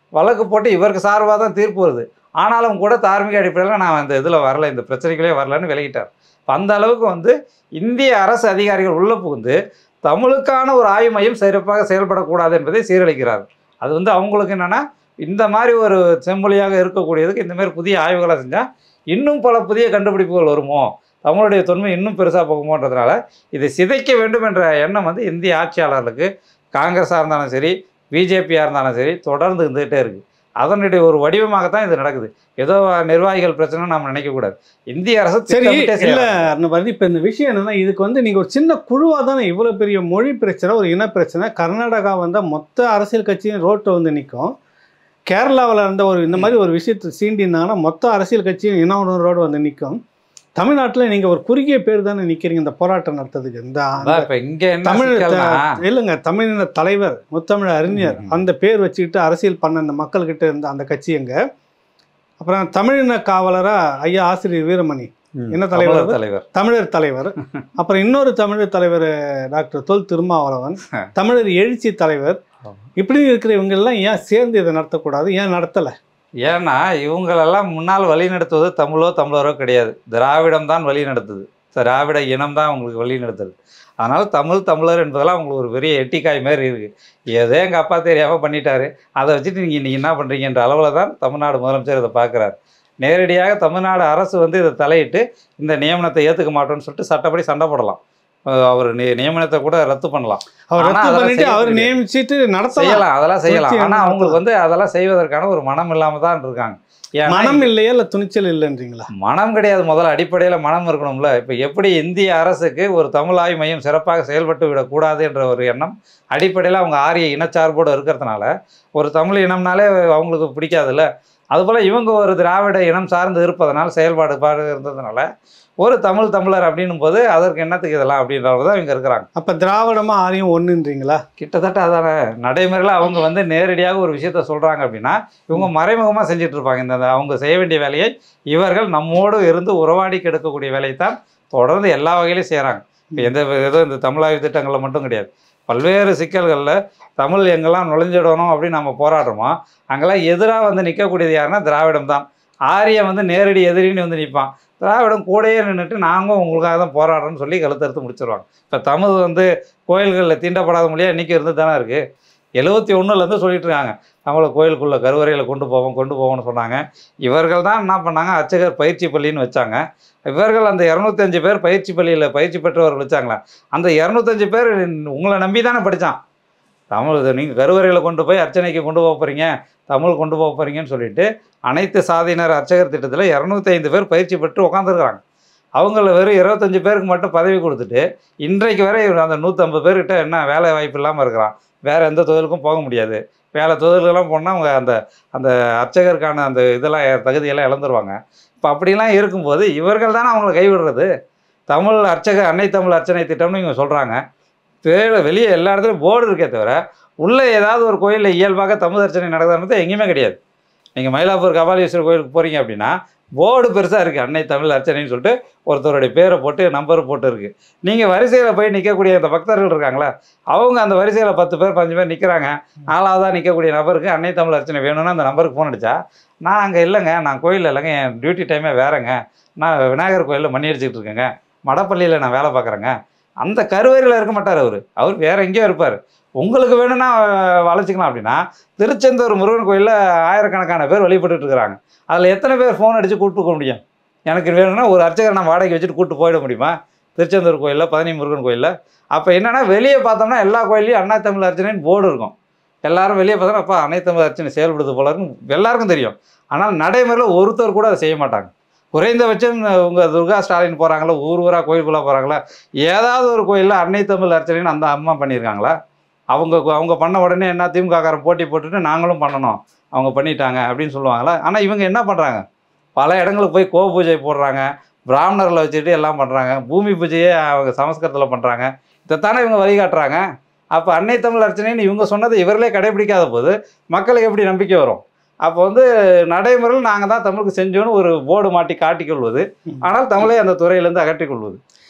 வழக்கு போட்டு இவருக்கு சார்பாக தான் தீர்ப்பு வருது ஆனாலும் கூட தார்மீக அடிப்படையில் நான் இந்த இதில் வரல இந்த பிரச்சனைகளே வரலன்னு விலகிட்டார் இப்ப அந்த அளவுக்கு வந்து இந்திய அரசு அதிகாரிகள் உள்ள புகுந்து தமிழுக்கான ஒரு ஆய்வு மையம் சிறப்பாக செயல்படக்கூடாது என்பதை சீரழிக்கிறார் அது வந்து அவங்களுக்கு என்னென்னா இந்த மாதிரி ஒரு செம்மொழியாக இருக்கக்கூடியதுக்கு இந்த மாதிரி புதிய ஆய்வுகளை செஞ்சால் இன்னும் பல புதிய கண்டுபிடிப்புகள் வருமோ தமிழுடைய தொன்மை இன்னும் பெருசாக போகுமோன்றதுனால இதை சிதைக்க வேண்டும் என்ற எண்ணம் வந்து இந்திய ஆட்சியாளர்களுக்கு காங்கிரஸாக இருந்தாலும் சரி பிஜேபியாக இருந்தாலும் சரி தொடர்ந்து இருந்துகிட்டே இருக்குது அதனுடைய ஒரு வடிவமாகத்தான் இது நடக்குது ஏதோ நிர்வாகிகள் பிரச்சனை நம்ம நினைக்கக்கூடாது இந்திய அரசு சரி திட்டமிட்டே இல்ல செய்யலாம். அந்த மாதிரி இப்போ இந்த விஷயம் என்னன்னா இதுக்கு வந்து நீங்க ஒரு சின்ன குழுவா தானே இவ்வளவு பெரிய மொழி பிரச்சனை ஒரு இன பிரச்சனை கர்நாடகா வந்தா மொத்த அரசியல் கட்சியும் ரோட்டை வந்து நிற்கும் கேரளாவில் இருந்த ஒரு இந்த மாதிரி ஒரு விஷயத்தை சீண்டினாங்கன்னா மொத்த அரசியல் கட்சியும் இன உணர்வோடு வந்து நிற்கும் தமிழ்நாட்டில் நீங்க ஒரு குறுகிய பேர் தானே நிக்கிறீங்க இந்த போராட்டம் நடத்துறதுக்கு இந்த அதான் இப்ப இங்க என்ன தமிழ் சிக்கல்னா இல்லைங்க தமிழின தலைவர் முத்தமிழ் அறிஞர் ம். அந்த பேர் வச்சுக்கிட்டு அரசியல் பண்ண அந்த மக்கள்கிட்ட இருந்த அந்த கட்சி எங்க அப்புறம் தமிழின காவலரா ஐயா ஆசிரியர் வீரமணி என்ன தலைவர் தமிழர் அவர்? தலைவர் தமிழர் தலைவர் அப்புறம் இன்னொரு தமிழர் தலைவர் டாக்டர் தொல் திருமாவளவன் தமிழர் எழுச்சி தலைவர் ஆமா. இப்படி இருக்கிற இவங்க எல்லாம் ஏன் சேர்ந்து இதை நடத்தக்கூடாது ஏன் நடத்தல ஏன்னா இவங்களெல்லாம் முன்னால் வழி நடத்துவது தமிழோ தமிழரோ கிடையாது திராவிடம் தான் வழி நடத்துது திராவிட இனம் தான் அவங்களுக்கு வழி நடத்துது அதனால் தமிழ் தமிழர் என்பதெல்லாம் அவங்களுக்கு ஒரு பெரிய எட்டிக்காய் மாதிரி இருக்குது ஏதோ எங்கள் அப்பா தெரியாமல் பண்ணிட்டாரு அதை வச்சுட்டு நீங்கள் இன்றைக்கி என்ன பண்ணுறீங்கன்ற அளவில் தான் தமிழ்நாடு முதலமைச்சர் இதை பார்க்குறாரு நேரடியாக தமிழ்நாடு அரசு வந்து இதை தலையிட்டு இந்த நியமனத்தை ஏற்றுக்க மாட்டோம்னு சொல்லிட்டு சட்டப்படி சண்டை போடலாம் அஹ் அவர் நி- நியமனத்தை கூட ரத்து பண்ணலாம் அவர் ஆனா ரத்து அதெல்லாம் பண்ணிட்டு செய்ய அவர் முடியாது. நியமிச்சிட்டு நடத்தலாம் செய்யலாம் அதெல்லாம் செய்யலாம் குறிச்சி ஆனால் என்ன அவங்களுக்கு வந்து அதெல்லாம் செய்வதற்கான ஒரு மனம் இல்லாமல் தான் இருக்காங்க ஏன்னா மனம் இல்லையா இல்ல துணிச்சல் இல்லைன்றீங்களா மனம் கிடையாது முதல்ல அடிப்படையில் மனம் இருக்கணும்ல இப்போ எப்படி இந்திய அரசுக்கு ஒரு தமிழ் ஆய்வு மையம் சிறப்பாக செயல்பட்டு விடக்கூடாது என்ற ஒரு எண்ணம் அடிப்படையில் அவங்க ஆரிய இனச்சார்போடு இருக்கிறதுனால ஒரு தமிழ் இனம்னாலே அவங்களுக்கு பிடிக்காதுல்ல அதுபோல் இவங்க ஒரு திராவிட இனம் சார்ந்து இருப்பதனால் செயல்பாடு பாடு இருந்ததுனால ஒரு தமிழ் தமிழர் அப்படின்னும் போது அதற்கு என்னத்துக்கு இதெல்லாம் அப்படின்றவங்க தான் இவங்க இருக்கிறாங்க அப்ப திராவிடமா ஆரியம் ஒண்ணுன்றீங்களா கிட்டத்தட்ட அதான நடைமுறையில் அவங்க வந்து நேரடியாக ஒரு விஷயத்த சொல்கிறாங்க அப்படின்னா இவங்க மறைமுகமாக செஞ்சுட்டு இருப்பாங்க இந்த இந்த அவங்க செய்ய வேண்டிய வேலையை இவர்கள் நம்மோடு இருந்து உறவாடி கெடுக்கக்கூடிய வேலையை தான் தொடர்ந்து எல்லா வகையிலையும் செய்கிறாங்க இப்போ எந்த ஏதோ இந்த தமிழாய்வு திட்டங்களில் மட்டும் கிடையாது பல்வேறு சிக்கல்களில் தமிழ் எங்கெல்லாம் நுழைஞ்சிடணும் அப்படின்னு நம்ம போராடுறோமோ அங்கெல்லாம் எதிராக வந்து நிற்கக்கூடியது யாருன்னா திராவிடம் தான் ஆரியம் வந்து நேரடி எதிரின்னு வந்து நிற்பான் திராவிடம் கூடயே நின்றுட்டு நாங்களும் உங்களுக்காக தான் போராடுறோம்னு சொல்லி கழுத்தறுத்து முடிச்சிருவாங்க இப்போ தமிழ் வந்து கோயில்களில் தீண்டப்படாத மொழியாக இன்றைக்கி இருந்து தானே இருக்குது எழுபத்தி ஒன்றுலேருந்து சொல்லிட்டு இருக்காங்க நம்மளை கோயிலுக்குள்ளே கருவறையில் கொண்டு போவோம் கொண்டு போவோம்னு சொன்னாங்க இவர்கள் தான் என்ன பண்ணாங்க அர்ச்சகர் பயிற்சி பள்ளின்னு வச்சாங்க இவர்கள் அந்த இரநூத்தஞ்சு பேர் பயிற்சி பள்ளியில் பயிற்சி பெற்றவர்கள் வச்சாங்களா அந்த இரநூத்தஞ்சு பேர் உங்களை நம்பி தானே படித்தான் தமிழ் நீங்கள் கருவறையில் கொண்டு போய் அர்ச்சனைக்கு கொண்டு போக போகிறீங்க தமிழ் கொண்டு போக போகிறீங்கன்னு சொல்லிட்டு அனைத்து சாதியினர் அர்ச்சகர் திட்டத்தில் இரநூத்தி ஐந்து பேர் பயிற்சி பெற்று உட்காந்துருக்குறாங்க அவங்கள வெறும் இருபத்தஞ்சு பேருக்கு மட்டும் பதவி கொடுத்துட்டு இன்றைக்கு வரை இவர் அந்த நூற்றம்பது பேர்கிட்ட என்ன வேலை வாய்ப்பு இல்லாமல் இருக்கிறான் வேறு எந்த தொழிலுக்கும் போக முடியாது வேலை தொழிலுக்கெல்லாம் போனால் அவங்க அந்த அந்த அர்ச்சகருக்கான அந்த இதெல்லாம் தகுதியெல்லாம் இழந்துருவாங்க இப்போ அப்படிலாம் இருக்கும்போது இவர்கள் தானே அவங்கள கைவிடுறது தமிழ் அர்ச்சக அன்னை தமிழ் அர்ச்சனை திட்டம்னு இவங்க சொல்கிறாங்க வேலை வெளியே எல்லா இடத்துலையும் போர்டு இருக்கே தவிர உள்ளே ஏதாவது ஒரு கோயிலில் இயல்பாக தமிழ் அர்ச்சனை நடக்குதுன்றது எங்கேயுமே கிடையாது நீங்கள் மயிலாப்பூர் கபாலீஸ்வரர் கோயிலுக்கு போகிறீங்க அப்படின்னா போர்டு பெருசாக இருக்குது அன்னை தமிழ் அர்ச்சனைன்னு சொல்லிட்டு ஒருத்தருடைய பேரை போட்டு நம்பர் போட்டு இருக்குது நீங்கள் வரிசையில் போய் நிற்கக்கூடிய அந்த பக்தர்கள் இருக்காங்களே அவங்க அந்த வரிசையில் பத்து பேர் பதினஞ்சு பேர் நிற்கிறாங்க நாலாவதாக நிற்கக்கூடிய நபருக்கு அன்னை தமிழ் அர்ச்சனை வேணும்னு அந்த நம்பருக்கு ஃபோன் அடித்தா நான் அங்கே இல்லைங்க நான் கோயிலில் இல்லைங்க என் டியூட்டி டைமே வேறங்க நான் விநாயகர் கோயிலில் மணி அடிச்சுட்டு இருக்கேங்க மடப்பள்ளியில் நான் வேலை பார்க்குறேங்க அந்த கருவறையில் இருக்க மாட்டார் அவர் அவர் வேற எங்கேயோ இருப்பார் உங்களுக்கு வேணும்னா அஹ், அழைச்சிக்கலாம் அப்படின்னா திருச்செந்தூர் முருகன் கோயிலில் ஆயிரக்கணக்கான பேர் வழிபட்டுட்டு இருக்கிறாங்க அதில் எத்தனை பேர் ஃபோன் அடித்து கூப்பிட்டு போக முடியும் எனக்கு வேணும்னா ஒரு அர்ச்சகர் நான் வாடகை வச்சுட்டு கூப்பிட்டு போயிட முடியுமா திருச்செந்தூர் கோயிலில் பதினி முருகன் கோயிலில் அப்போ என்னன்னா வெளியே பார்த்தோம்னா எல்லா கோயிலையும் அண்ணா தமிழ் அர்ச்சனைன்னு போர்டு இருக்கும் எல்லாரும் வெளியே பார்த்தோன்னா அப்பா அன்னை தமிழ் அர்ச்சனை செயல்படுது போல இருக்கும் எல்லாருக்கும் தெரியும் ஆனால் நடைமுறையில் ஒருத்தர் கூட அதை செய்ய மாட்டாங்க குறைந்தபட்சம் உங்கள் துர்கா ஸ்டாலின் போகிறாங்களா ஊர் ஊராக கோயிலுக்குள்ளே போகிறாங்களா ஏதாவது ஒரு கோயிலில் அன்னை தமிழ் அர்ச்சனைன்னு அந்த அம்மா பண்ணியிருக்காங்களா அவங்க அவங்க பண்ண உடனே என்ன திமுககாரன் போட்டி போட்டுட்டு நாங்களும் பண்ணணும் அவங்க பண்ணிட்டாங்க அப்படின்னு சொல்லுவாங்களா ஆனால் இவங்க என்ன பண்ணுறாங்க பல இடங்களுக்கு போய் கோ பூஜை போடுறாங்க பிராமணர்களை வச்சுட்டு எல்லாம் பண்ணுறாங்க பூமி பூஜையே அவங்க சமஸ்கிருதத்தில் பண்ணுறாங்க இதைத்தானே இவங்க வழிகாட்டுறாங்க அப்போ அன்னை தமிழ் அர்ச்சனைன்னு இவங்க சொன்னதை இவர்களே கடைபிடிக்காத போது மக்களுக்கு எப்படி நம்பிக்கை வரும் அப்போ வந்து நடைமுறையில் நாங்கள் தான் தமிழுக்கு செஞ்சோன்னு ஒரு போர்டு மாட்டி காட்டிக்கொள்வது ஆனால் தமிழை அந்த துறையிலேருந்து அகற்றிக் கொள்வது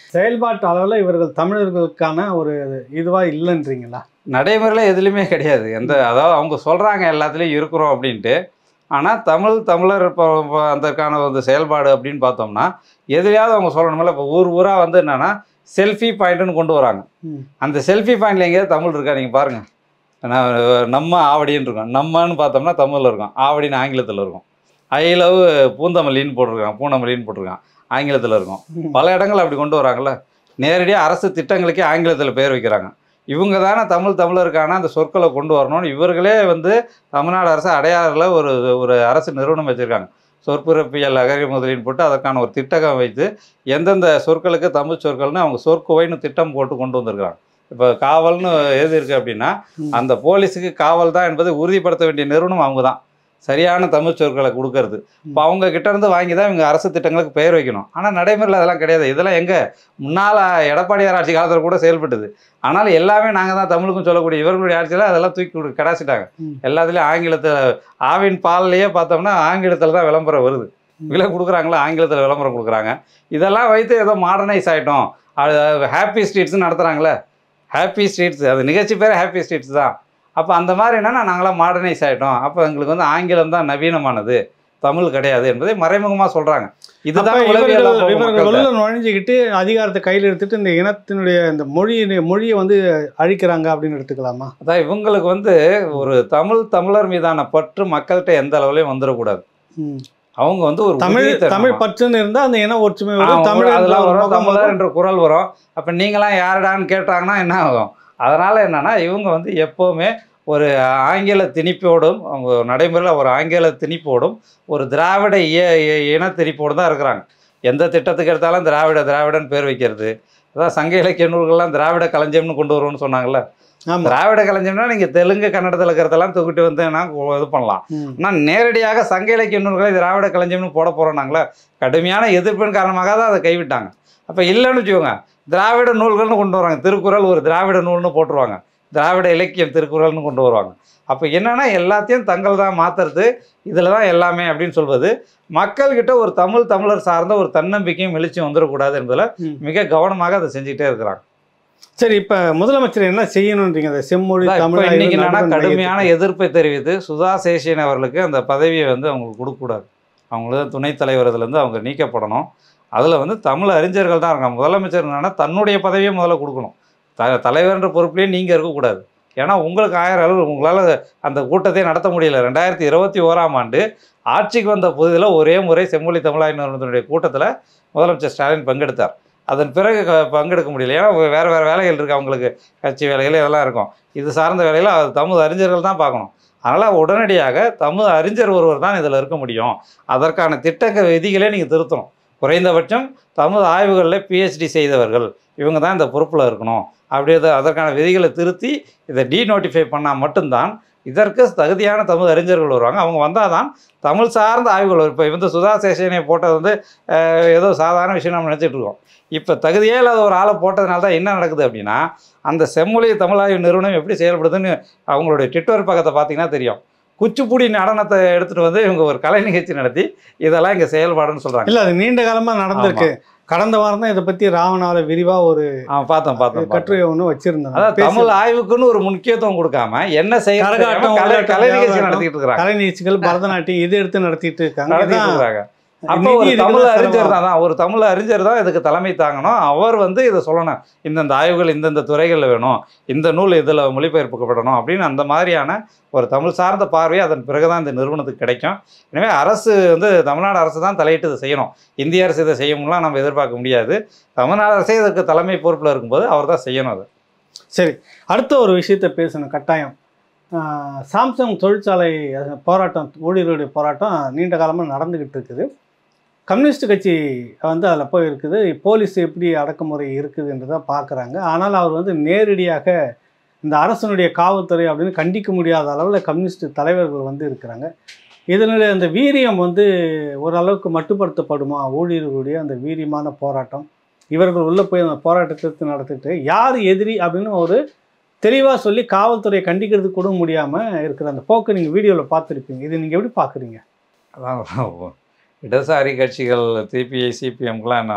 செயல்பாட்டு அளவில் இவர்கள் தமிழர்களுக்கான ஒரு இதுவாக இல்லைன்றீங்களா நடைமுறையில் எதுலையுமே கிடையாது எந்த அதாவது அவங்க சொல்கிறாங்க எல்லாத்துலேயும் இருக்கிறோம் அப்படின்ட்டு ஆனால் தமிழ் தமிழர் இப்போ இப்போ அதற்கான ஒரு செயல்பாடு அப்படின்னு பார்த்தோம்னா எதுலையாவது அவங்க சொல்லணுமில்ல இப்போ ஊர் ஊராக வந்து என்னென்னா செல்ஃபி பாயிண்ட்டுன்னு கொண்டு வராங்க ம். அந்த செல்ஃபி பாயிண்டில் எங்கேயாவது தமிழ் இருக்கா நீங்கள் பாருங்கள் நான் நம்ம ஆவடின்னு இருக்கோம் நம்மன்னு பார்த்தோம்னா தமிழில் இருக்கும் ஆவடின்னு ஆங்கிலத்தில் இருக்கும் ஐ லவ் பூந்தமல்லின்னு போட்டிருக்கான் பூந்தமல்லின்னு போட்டிருக்கான் ஆங்கிலத்தில் இருக்கும் ம். பல இடங்கள் அப்படி கொண்டு வராங்கல்ல நேரடியாக அரசு திட்டங்களுக்கே ஆங்கிலத்தில் பேர் வைக்கிறாங்க இவங்க தானே தமிழ் தமிழருக்கான அந்த சொற்களை கொண்டு வரணும்னு இவர்களே வந்து தமிழ்நாடு அரசு அடையாறில் ஒரு ஒரு அரசு நிறுவனம் வச்சுருக்காங்க சொற்பிறப்பியல் அகரி முதலின்னு போட்டு அதற்கான ஒரு திட்டகம் வைத்து எந்தெந்த சொற்களுக்கு தமிழ் சொற்கள்னு அவங்க சொற்குவைன்னு திட்டம் போட்டு கொண்டு வந்திருக்காங்க இப்போ காவல்னு எது இருக்குது அப்படின்னா ம். அந்த போலீஸுக்கு காவல் தான் என்பதை உறுதிப்படுத்த வேண்டிய நிறுவனம் அவங்க தான் சரியான தமிழ் சொற்களை கொடுக்கறது இப்போ அவங்க கிட்ட இருந்து வாங்கி தான் இவங்க அரசு திட்டங்களுக்கு பெயர் வைக்கணும் ஆனால் நடைமுறையில் அதெல்லாம் கிடையாது இதெல்லாம் எங்கே முன்னால் எடப்பாடியார் ஆட்சி காலத்தில் கூட செயல்பட்டது ஆனால் எல்லாமே நாங்கள் தான் தமிழுக்கும் சொல்லக்கூடிய இவர்களுடைய ஆட்சியில் அதெல்லாம் தூக்கி கொடு கடாசிட்டாங்க ம். எல்லாத்துலேயும் ஆங்கிலத்தில் ஆவின் பால்லையே பார்த்தோம்னா ஆங்கிலத்தில் தான் விளம்பரம் வருது ம். விலை கொடுக்குறாங்களா ஆங்கிலத்தில் விளம்பரம் கொடுக்குறாங்க இதெல்லாம் வைத்து ஏதோ மாடர்னைஸ் ஆகிட்டோம் அது ஹாப்பி ஸ்ட்ரீட்ஸ்னு நடத்துகிறாங்களே ஹாப்பி ஸ்ட்ரீட்ஸ் அது நிகழ்ச்சி பேர் ஹாப்பி ஸ்ட்ரீட்ஸ் தான் அப்போ அந்த மாதிரி என்னன்னா நாங்களாம் மாடர்னைஸ் ஆகிட்டோம் அப்போ எங்களுக்கு வந்து ஆங்கிலம் தான் நவீனமானது தமிழ் கிடையாது என்பதை மறைமுகமாக சொல்கிறாங்க இதுதான் அப்ப உளவியலா இவர்கள் போகும் இவர்கள் மக்கள்கிட்ட. உள்ள நுழைஞ்சிக்கிட்டு அதிகாரத்தை கையில் எடுத்துட்டு இந்த இனத்தினுடைய இந்த மொழி மொழியை வந்து அழிக்கிறாங்க அப்படின்னு எடுத்துக்கலாமா அதான் இவங்களுக்கு வந்து ஒரு தமிழ் தமிழர் மீதான பற்று மக்கள்கிட்ட எந்த அளவுலையும் வந்துடக்கூடாது ம். அவங்க வந்து ஒரு தமிழ் உறுதித்தன்மை. தமிழ் பற்றுன்னு இருந்தா அந்த இன ஒற்றுமை ஆ, வரும் தமிழ் என்ற அதெல்லாம் ஒரு வரும் முகம் தமிழர் வரும். என்ற குரல் வரும் அப்போ நீங்களாம் யாருடான்னு கேட்டாங்கன்னா என்ன ஆகும் அதனால் என்னன்னா இவங்க வந்து எப்போவுமே ஒரு ஆங்கில திணிப்போடும் அவங்க நடைமுறையில் ஒரு ஆங்கில திணிப்போடும் ஒரு திராவிட இய இய- இன திணிப்போடும் தான் இருக்கிறாங்க எந்த திட்டத்துக்கு எடுத்தாலும் திராவிட திராவிடன்னு பேர் வைக்கிறது அதான் சங்க இலக்கிய நூல்கள்லாம் திராவிட களஞ்சியம்னு கொண்டு வருவோம்னு சொன்னாங்கல்ல ஆமா திராவிட களஞ்சியம்னா நீங்கள் தெலுங்கு கன்னடத்தில் இருக்கிறதெல்லாம் தூக்கிட்டு வந்து நான் இது பண்ணலாம் ம். ஆனால் நேரடியாக சங்க இலக்கிய நூல்களை திராவிட களஞ்சியம்னு போட போகிறோம் நாங்களே கடுமையான எதிர்ப்பின் காரணமாக தான் அதை கைவிட்டாங்க அப்போ இல்லைன்னு வச்சுக்கோங்க திராவிட நூல்கள்னு கொண்டு வராங்க திருக்குறள் ஒரு திராவிட நூல்னு போட்டுருவாங்க திராவிட இலக்கியம் திருக்குறள்னு கொண்டு வருவாங்க அப்போ என்னன்னா எல்லாத்தையும் தங்கள் தான் மாற்றுறது இதில் தான் எல்லாமே அப்படின்னு சொல்வது மக்கள்கிட்ட ஒரு தமிழ் தமிழர் சார்ந்த ஒரு தன்னம்பிக்கையும் எழுச்சியும் வந்துடக்கூடாது என்பதில் ம். மிக கவனமாக அதை செஞ்சுக்கிட்டே இருக்கிறாங்க சரி இப்ப முதலமைச்சர் என்ன செய்யணுன்றீங்க அந்த செம்மொழி அதான் இப்ப தமிழ் இன்னைக்கு ஆய்வு என்னன்னா நடுவர் கடுமையான மையத்துக்கு. எதிர்ப்பை தெரிவித்து சுதா சேஷன் அவர்களுக்கு அந்த பதவியை வந்து அவங்களுக்கு கொடுக்கக்கூடாது அவங்களுக்கு துணைத் தலைவர் இதுலேருந்து அவங்க நீக்கப்படணும் அதில் வந்து தமிழ் அறிஞர்கள் தான் இருக்காங்க முதலமைச்சர் என்னன்னா தன்னுடைய பதவியை முதல்ல கொடுக்கணும் த தலைவர்ன்ற பொறுப்புலேயே நீங்கள் இருக்கக்கூடாது ஏன்னா உங்களுக்கு ஆயிரம் அளவு உங்களால் அந்த கூட்டத்தை நடத்த முடியல ரெண்டாயிரத்தி இருபத்தி ஓராம் ஆண்டு ஆட்சிக்கு வந்த புதிதில் ஒரே முறை செம்மொழி தமிழாய் நிறுவனத்தினுடைய கூட்டத்தில் முதலமைச்சர் ஸ்டாலின் பங்கெடுத்தார் அதன் பிறகு க- பங்கெடுக்க முடியல ஏன்னா வேறு வேறு வேலைகள் இருக்குது அவங்களுக்கு கட்சி வேலைகள் இதெல்லாம் இருக்கும் இது சார்ந்த வேலையில் அது தமிழ் அறிஞர்கள் தான் பார்க்கணும் அதனால் உடனடியாக தமிழ் அறிஞர் ஒருவர் தான் இதில் இருக்க முடியும் அதற்கான திட்டங்க விதிகளே நீங்கள் திருத்தணும் குறைந்தபட்சம் தமிழ் ஆய்வுகளில் பிஹெச்டி செய்தவர்கள் இவங்க தான் இந்த பொறுப்பில் இருக்கணும் அப்படி அது- அதற்கான விதிகளை திருத்தி இதை டீநோட்டிஃபை பண்ணால் மட்டும்தான் இதற்கு தகுதியான தமிழ் அறிஞர்கள் வருவாங்க அவங்க வந்தால் தான் தமிழ் சார்ந்த ஆய்வுகள் வரும். இப்போ வந்து சுதா சேஷனை போட்டது வந்து அஹ், ஏதோ சாதாரண விஷயம் நம்ம நினச்சிட்டு இருக்கோம் இப்போ தகுதியே இல்லாத ஒரு ஆளை போட்டதுனால தான் என்ன நடக்குது அப்படின்னா அந்த செம்மொழி தமிழாய்வு நிறுவனம் எப்படி செயல்படுதுன்னு அவங்களுடைய ட்விட்டர் பக்கத்தை பார்த்தீங்கன்னா தெரியும் குச்சிப்புடி நடனத்தை எடுத்துகிட்டு வந்து இவங்க ஒரு கலை நிகழ்ச்சி நடத்தி இதெல்லாம் இங்கே செயல்பாடுன்னு சொல்கிறாங்க இல்ல அது நீண்ட காலமா நடந்திருக்கு கடந்த வாரம் தான் இதை பத்தி ராவணால விரிவா ஒரு ஆ பார்த்தோம் பார்த்தோம் பார்த்தோம். கட்டுரை ஒண்ணு வச்சிருந்தாங்க அதான் தமிழ் ஆய்வுக்குன்னு ஒரு முக்கியத்துவம் கொடுக்காம என்ன செய்ய கரகாட்டம், கலை கலை நிகழ்ச்சி விளையாட்டம், நடத்திட்டு இருக்கிறாங்க கலை நிகழ்ச்சிகள் பரதநாட்டியம் இது எடுத்து நடத்திட்டு இருக்காங்க நடத்திட்டு இதான் இருக்கிறாங்க அப்போ நிதி ஒரு இதுக்கு தமிழ் தான் அறிஞர் செலவாகும். தான் தான் ஒரு தமிழ் அறிஞர் தான் இதுக்கு தலைமை தாங்கணும் அவர் வந்து இதை சொல்லணும் இந்தந்த ஆய்வுகள் இந்தந்த துறைகளில் வேணும் இந்த நூல் இதில் மொழிபெயர்ப்புக்கப்படணும் அப்படின்னு அந்த மாதிரியான ஒரு தமிழ் சார்ந்த பார்வை அதன் பிறகு தான் இந்த நிறுவனத்துக்கு கிடைக்கும் எனவே அரசு வந்து தமிழ்நாடு அரசு தான் தலையிட்டு இதை செய்யணும் இந்திய அரசு இதை செய்யணும்லாம் நம்ம எதிர்பார்க்க முடியாது தமிழ்நாடு அரசே இதற்கு தலைமை பொறுப்பில் இருக்கும்போது அவர் தான் செய்யணும் அது சரி அடுத்த ஒரு விஷயத்தை பேசணும் கட்டாயம் ஆஹ் சாம்சங் தொழிற்சாலை அது போராட்டம் ஊழியர்களுடைய போராட்டம் நீண்ட காலமாக நடந்துக்கிட்டு இருக்குது கம்யூனிஸ்ட் கட்சி வந்து அதில் போய் இருக்குது போலீஸ் எப்படி அடக்குமுறை இருக்குதுன்றதை பார்க்குறாங்க ஆனால் அவர் வந்து நேரடியாக இந்த அரசனுடைய காவல்துறை அப்படின்னு கண்டிக்க முடியாத அளவில் கம்யூனிஸ்ட் தலைவர்கள் வந்து இருக்கிறாங்க இதனுடைய அந்த வீரியம் வந்து ஓரளவுக்கு மட்டுப்படுத்தப்படுமா ஊழியர்களுடைய அந்த வீரியமான போராட்டம் இவர்கள் உள்ளே போய் அந்த போராட்டத்தை நடத்திட்டு யார் எதிரி அப்படின்னு ஒரு தெளிவாக சொல்லி காவல்துறையை கண்டிக்கிறதுக்கு கூட முடியாமல் இருக்கிற அந்த போக்கை நீங்கள் வீடியோவில் பார்த்துருப்பீங்க இது நீங்கள் எப்படி பார்க்குறீங்க அதான் இடதுசாரி கட்சிகள் சிபிஐ சிபிஎம்க்குலாம் என்னென்னா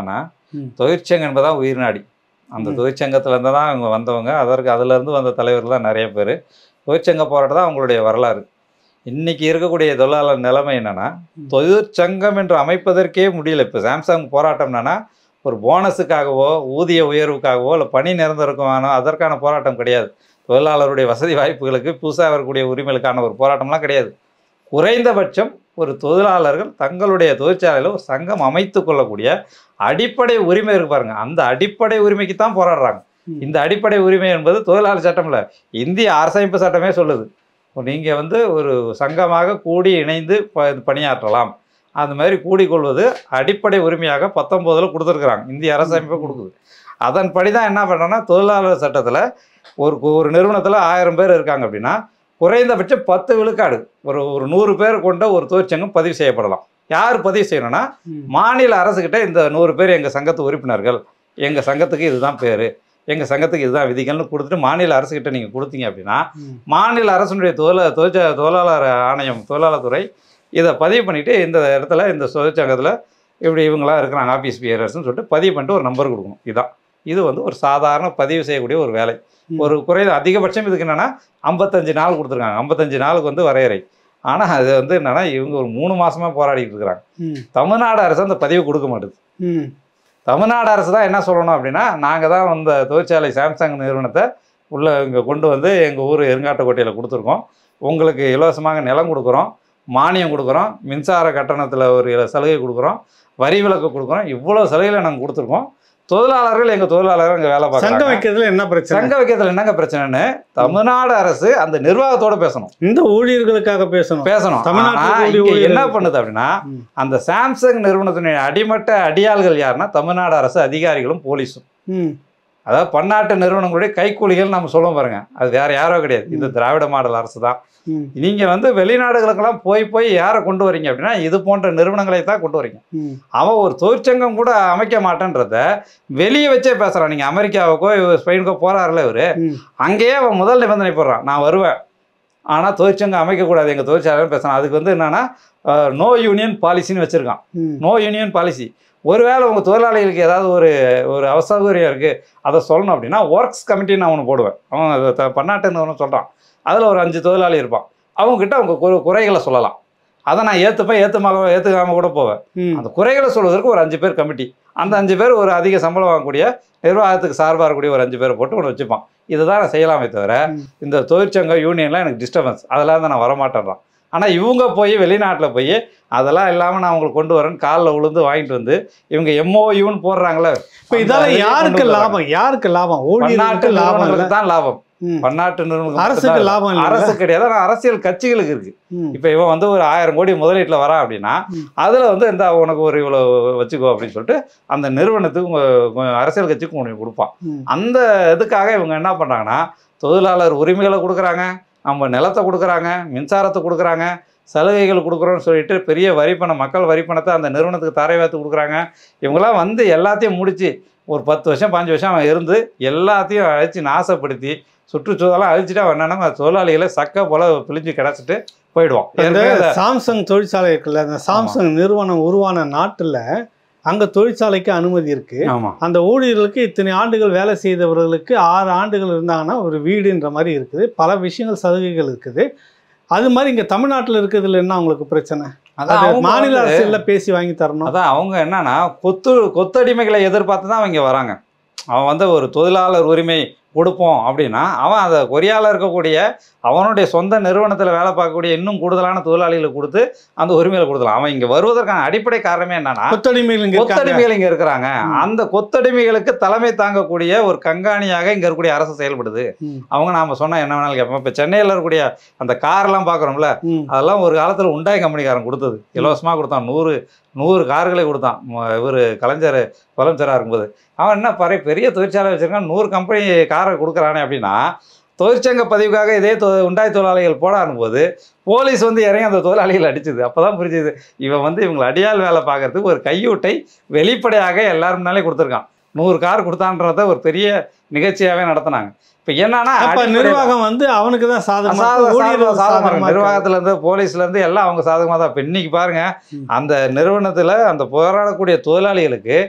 ம். தொழிற்சங்கம் என்பதான் உயிர்நாடி அந்த ம். தொழிற்சங்கத்துலேருந்து தான் அவங்க வந்தவங்க அதற்கு அதுலேருந்து வந்த தலைவர்கள் தான் நிறைய பேர் தொழிற்சங்க போராட்டம் தான் அவங்களுடைய வரலாறு இன்னைக்கு இருக்கக்கூடிய தொழிலாளர் நிலைமை என்னன்னா ம். தொழிற்சங்கம் என்று அமைப்பதற்கே முடியல இப்போ சாம்சங் போராட்டம் என்னன்னா ஒரு போனஸுக்காகவோ ஊதிய உயர்வுக்காகவோ இல்லை பணி நிரந்தரக்குமானோ அதற்கான போராட்டம் கிடையாது தொழிலாளருடைய வசதி வாய்ப்புகளுக்கு புதுசாக வரக்கூடிய உரிமைகளுக்கான ஒரு போராட்டம்லாம் கிடையாது குறைந்தபட்சம் ஒரு தொழிலாளர்கள் தங்களுடைய தொழிற்சாலையில் ஒரு சங்கம் அமைத்து கொள்ளக்கூடிய அடிப்படை உரிமை இருக்கு பாருங்க அந்த அடிப்படை உரிமைக்கு தான் போராடுறாங்க ம். இந்த அடிப்படை உரிமை என்பது தொழிலாளர் சட்டம் இல்லை இந்திய அரசமைப்பு சட்டமே சொல்லுது நீங்கள் வந்து ஒரு சங்கமாக கூடி இணைந்து ப பணியாற்றலாம் அந்த மாதிரி கூடிக்கொள்வது அடிப்படை உரிமையாக பத்தொம்போதில் கொடுத்துருக்குறாங்க இந்திய அரசமைப்பை கொடுக்குது அதன்படி தான் என்ன பண்ணுறோன்னா தொழிலாளர் சட்டத்தில் ஒரு ஒரு நிறுவனத்தில் ஆயிரம் பேர் இருக்காங்க அப்படின்னா குறைந்தபட்சம் பத்து விழுக்காடு ஒரு ஒரு நூறு பேர் கொண்ட ஒரு தொழிற்சங்கம் பதிவு செய்யப்படலாம் யார் பதிவு செய்யணும்னா ம். மாநில அரசுக்கிட்ட இந்த நூறு பேர் எங்கள் சங்கத்து உறுப்பினர்கள் எங்கள் சங்கத்துக்கு இதுதான் பேர் எங்கள் சங்கத்துக்கு இதுதான் விதிகள்னு கொடுத்துட்டு மாநில அரசுக்கிட்ட நீங்கள் கொடுத்தீங்க அப்படின்னா ம். மாநில அரசுடைய தொழில தொழிற்ச தொழிலாளர் ஆணையம் தொழிலாளர் துறை இதை பதிவு பண்ணிவிட்டு இந்த இடத்துல இந்த தொழிற்சங்கத்தில் இப்படி இவங்களாம் இருக்கிறாங்க ஆஃபீஸ் பியரர்ஸ்னு சொல்லிட்டு பதிவு பண்ணிட்டு ஒரு நம்பர் கொடுக்கணும் இதுதான் இது வந்து ஒரு சாதாரண பதிவு செய்யக்கூடிய ஒரு வேலை ம். ஒரு குறை அதிகபட்சம் இதுக்கு என்னென்னா ஐம்பத்தஞ்சு நாள் கொடுத்துருக்காங்க ஐம்பத்தஞ்சு நாளுக்கு வந்து வரையறை ஆனால் அது வந்து என்னென்னா இவங்க ஒரு மூணு மாசமாக போராடிட்டு இருக்கிறாங்க ம். தமிழ்நாடு அரசு அந்த பதிவு கொடுக்க மாட்டுது ம். தமிழ்நாடு அரசு தான் என்ன சொல்லணும் அப்படின்னா நாங்கள் தான் அந்த தொழிற்சாலை சாம்சங் நிறுவனத்தை உள்ளே இங்கே கொண்டு வந்து எங்கள் ஊர் எருங்காட்டுக்கோட்டையில் கொடுத்துருக்கோம் உங்களுக்கு இலவசமாக நிலம் கொடுக்குறோம் மானியம் கொடுக்குறோம் மின்சார கட்டணத்தில் ஒரு சலுகை கொடுக்குறோம் வரி விலக்கு கொடுக்குறோம் இவ்வளோ சலுகைகளை நாங்கள் கொடுத்துருக்கோம் தொழிலாளர்கள் எங்கள் தொழிலாளர்கள் இங்கே வேலை சங்கம் பார்க்குறாங்க வைக்கிறதுல என்ன பிரச்சனை சங்க வைக்கிறதுல என்னங்க பிரச்சனைன்னு தமிழ்நாடு அரசு அந்த நிர்வாகத்தோட பேசணும் இந்த ஊழியர்களுக்காக பேசணும் பேசணும் தமிழ்நாட்டுல ஆனா, கூடிய இங்க என்ன ஊழியர்கள். பண்ணுது அப்படின்னா ம். அந்த சாம்சங் நிறுவனத்தினுடைய அடிமட்ட அடியாள்கள் யாருன்னா தமிழ்நாடு அரசு அதிகாரிகளும் போலீஸும் ம். அதாவது பன்னாட்டு நிறுவனங்களுடைய கைக்கூலிகள் நம்ம சொல்லுவோம் பாருங்க அது வேற யாரோ கிடையாது இந்த திராவிட மாடல் அரசு தான் ம். நீங்க வந்து வெளிநாடுகளுக்கெல்லாம் போய் போய் யாரை கொண்டு வரீங்க அப்படின்னா இது போன்ற நிறுவனங்களை தான் கொண்டு வரீங்க ம். அவன் ஒரு தொழிற்சங்கம் கூட அமைக்க மாட்டேன்றத வெளியே வச்சே பேசுறான் நீங்க அமெரிக்காவுக்கோ இவர் ஸ்பெயினுக்கோ போறாருல இவரு ம். அங்கேயே அவன் முதல் நிபந்தனை போடுறான் நான் வருவேன் ஆனால் தொழிற்சங்கம் அமைக்கக்கூடாது எங்கள் தொழிற்சாலைன்னு பேசுகிறான் அதுக்கு வந்து என்னன்னா நோ யூனியன் பாலிசின்னு வச்சுருக்கான் ம். நோ யூனியன் பாலிசி ஒருவேளை உங்கள் தொழிலாளிகளுக்கு ஏதாவது ஒரு ஒரு அசௌகரியம் இருக்குது அதை சொல்லணும் அப்படின்னா ஒர்க்ஸ் கமிட்டின்னு நான் ஒன்று போடுவேன் அவன் அது த- பன்னாட்டு நிறுவனம் சொல்கிறான் அதில் ஒரு அஞ்சு தொழிலாளி இருப்பான் அவங்ககிட்ட அவங்க குறை குறைகளை சொல்லலாம் அதை நான் ஏற்றுப்பேன் ஏற்றுமாக ஏற்றுக்காம கூட போவேன் ம். அந்த குறைகளை சொல்வதற்கு ஒரு அஞ்சு பேர் கமிட்டி அந்த அஞ்சு பேர் ஒரு அதிக சம்பளம் வாங்கக்கூடிய நிர்வாகத்துக்கு சார்பாக இருக்கக்கூடிய ஒரு அஞ்சு பேரை போட்டு ஒன்று வச்சுப்பான் இதுதான் நான் செய்யலாமே தவிர ம். இந்த தொழிற்சங்க யூனியன்லாம் எனக்கு டிஸ்டர்பன்ஸ் அதெல்லாம் இருந்து நான் வரமாட்டேன்றான் ஆனால் இவங்க போய் வெளிநாட்டில் போய் அதெல்லாம் இல்லாமல் நான் உங்களுக்கு கொண்டு வரேன்னு காலில் விழுந்து வாங்கிட்டு வந்து இவங்க எம்ஓயூன்னு போடுறாங்களே இப்ப இதால அந்த யாருக்கு கொண்டு வராங்க. லாபம் யாருக்கு லாபம் பன்னாட்டு ஊழியர்களுக்கு லாபம் இல்ல நிறுவனங்களுக்கு தான் லாபம் ம். பன்னாட்டு நிறுவனங்களுக்கு அரசுக்கு மட்டும்தான் லாபம் இல்ல அரசு கிடையாது ஆனால் அரசியல் கட்சிகளுக்கு இருக்கு ம். இப்போ இவன் வந்து ஒரு ஆயிரம் கோடி முதலீட்டில் வரான் அப்படின்னா ம். அதில் வந்து இந்த உனக்கு ஒரு இவ்வளோ வச்சுக்கோ அப்படின்னு சொல்லிட்டு அந்த நிறுவனத்துக்கு உங்க- உங்க அரசியல் கட்சிக்கு உனக்கு கொடுப்பான் ம். அந்த இதுக்காக இவங்க என்ன பண்ணுறாங்கன்னா தொழிலாளர் உரிமைகளை கொடுக்குறாங்க நம்ம நிலத்தை கொடுக்குறாங்க மின்சாரத்தை கொடுக்குறாங்க சலுகைகள் கொடுக்குறோன்னு சொல்லிட்டு பெரிய வரி பணம் மக்கள் வரி பணத்தை அந்த நிறுவனத்துக்கு தரை வைத்து கொடுக்குறாங்க இவங்கெல்லாம் வந்து எல்லாத்தையும் முடிச்சு ஒரு பத்து வருஷம் பாஞ்சு வருஷம் அவன் இருந்து எல்லாத்தையும் அழிச்சு நாசப்படுத்தி சுற்றுச்சூழலாம் அழிச்சிட்டு அவன் என்னன்னா தொழிலாளிகளை சக்க போல பிழிஞ்சு கிடச்சிட்டு போயிடுவான் அந்த ஏற்கனவே அந்த- சாம்சங் தொழிற்சாலை இருக்குல்ல அந்த சாம்சங் நிறுவனம் உருவான நாட்டுல அங்க தொழிற்சாலைக்கு அனுமதி இருக்கு ஆமா அந்த ஊழியர்களுக்கு இத்தனை ஆண்டுகள் வேலை செய்தவர்களுக்கு ஆறு ஆண்டுகள் இருந்தாங்கன்னா ஒரு வீடுன்ற மாதிரி இருக்குது பல விஷயங்கள் சலுகைகள் இருக்குது அது மாதிரி இங்க தமிழ்நாட்டுல இருக்கிறதுல என்ன அவங்களுக்கு பிரச்சனை அதான் அது அவங்க மாநில வந்து- அரசுல பேசி வாங்கி தரணும் அதான் அவங்க என்னன்னா கொத்து கொத்தடிமைகளை எதிர்பார்த்து தான் அவங்க வராங்க அவன் வந்து ஒரு தொழிலாளர் உரிமை கொடுப்போம் அப்படின்னா அவன் அதை கொரியாவில் இருக்கக்கூடிய அவனுடைய சொந்த நிறுவனத்தில் வேலை பார்க்கக்கூடிய இன்னும் கூடுதலான தொழிலாளிகளுக்கு கொடுத்து அந்த உரிமைகளை கொடுக்கலாம் அவன் இங்கே வருவதற்கான அடிப்படை காரணமே என்னன்னா கொத்தடிமைகள் இங்க இருக்காங்க கொத்தடிமைகள் இங்க இருக்கிறாங்க ம். அந்த கொத்தடிமைகளுக்கு தலைமை தாங்கக்கூடிய ஒரு கண்காணியாக இங்க இருக்கக்கூடிய அரசு செயல்படுது ம். அவங்க நாம சொன்னா என்ன வேணாலும் கேட்போம் இப்ப சென்னையில இருக்கக்கூடிய அந்த கார்லாம் பாக்குறோம்ல ம். அதெல்லாம் ஒரு காலத்துல உண்டாய் கம்பெனிக்காரன் கொடுத்தது இலவசமா கொடுத்தான் நூறு நூறு கார்களை கொடுத்தான் இவர் கலைஞர் முதலமைச்சராக இருக்கும்போது அவன் என்ன பாரு பெரிய தொழிற்சாலை வச்சிருக்கான் நூறு கம்பெனி காரை கொடுக்குறானே அப்படின்னா தொழிற்சங்க பதிவுக்காக இதே தொ உண்டாய் தொழிலாளிகள் போடாடும் போது போலீஸ் வந்து இறங்கி அந்த தொழிலாளிகள் அடிச்சுது அப்பதான் புரிஞ்சுது இவன் வந்து இவங்களை அடியால் வேலை பார்க்கறதுக்கு ஒரு கையூட்டை வெளிப்படையாக எல்லாரும் முன்னாலே கொடுத்துருக்கான் நூறு கார் கொடுத்தான்றத ஒரு பெரிய நிகழ்ச்சியாவே நடத்தினாங்க இப்போ என்னன்னா அப்ப அடிப்படையில- நிர்வாகம் வந்து அவனுக்கு தான் சாதகமா சாதக- இருக்கு, சாதக- ஊழியர்களுக்கு சாதகமா சாதகமா இருக்கு. இருக்கு. நிர்வாகத்துல இருந்து போலீஸ்ல இருந்து எல்லாம் அவங்க சாதகமா தான் இப்ப இன்னைக்கு பாருங்க ம். அந்த நிறுவனத்துல அந்த போராடக்கூடிய தொழிலாளிகளுக்கு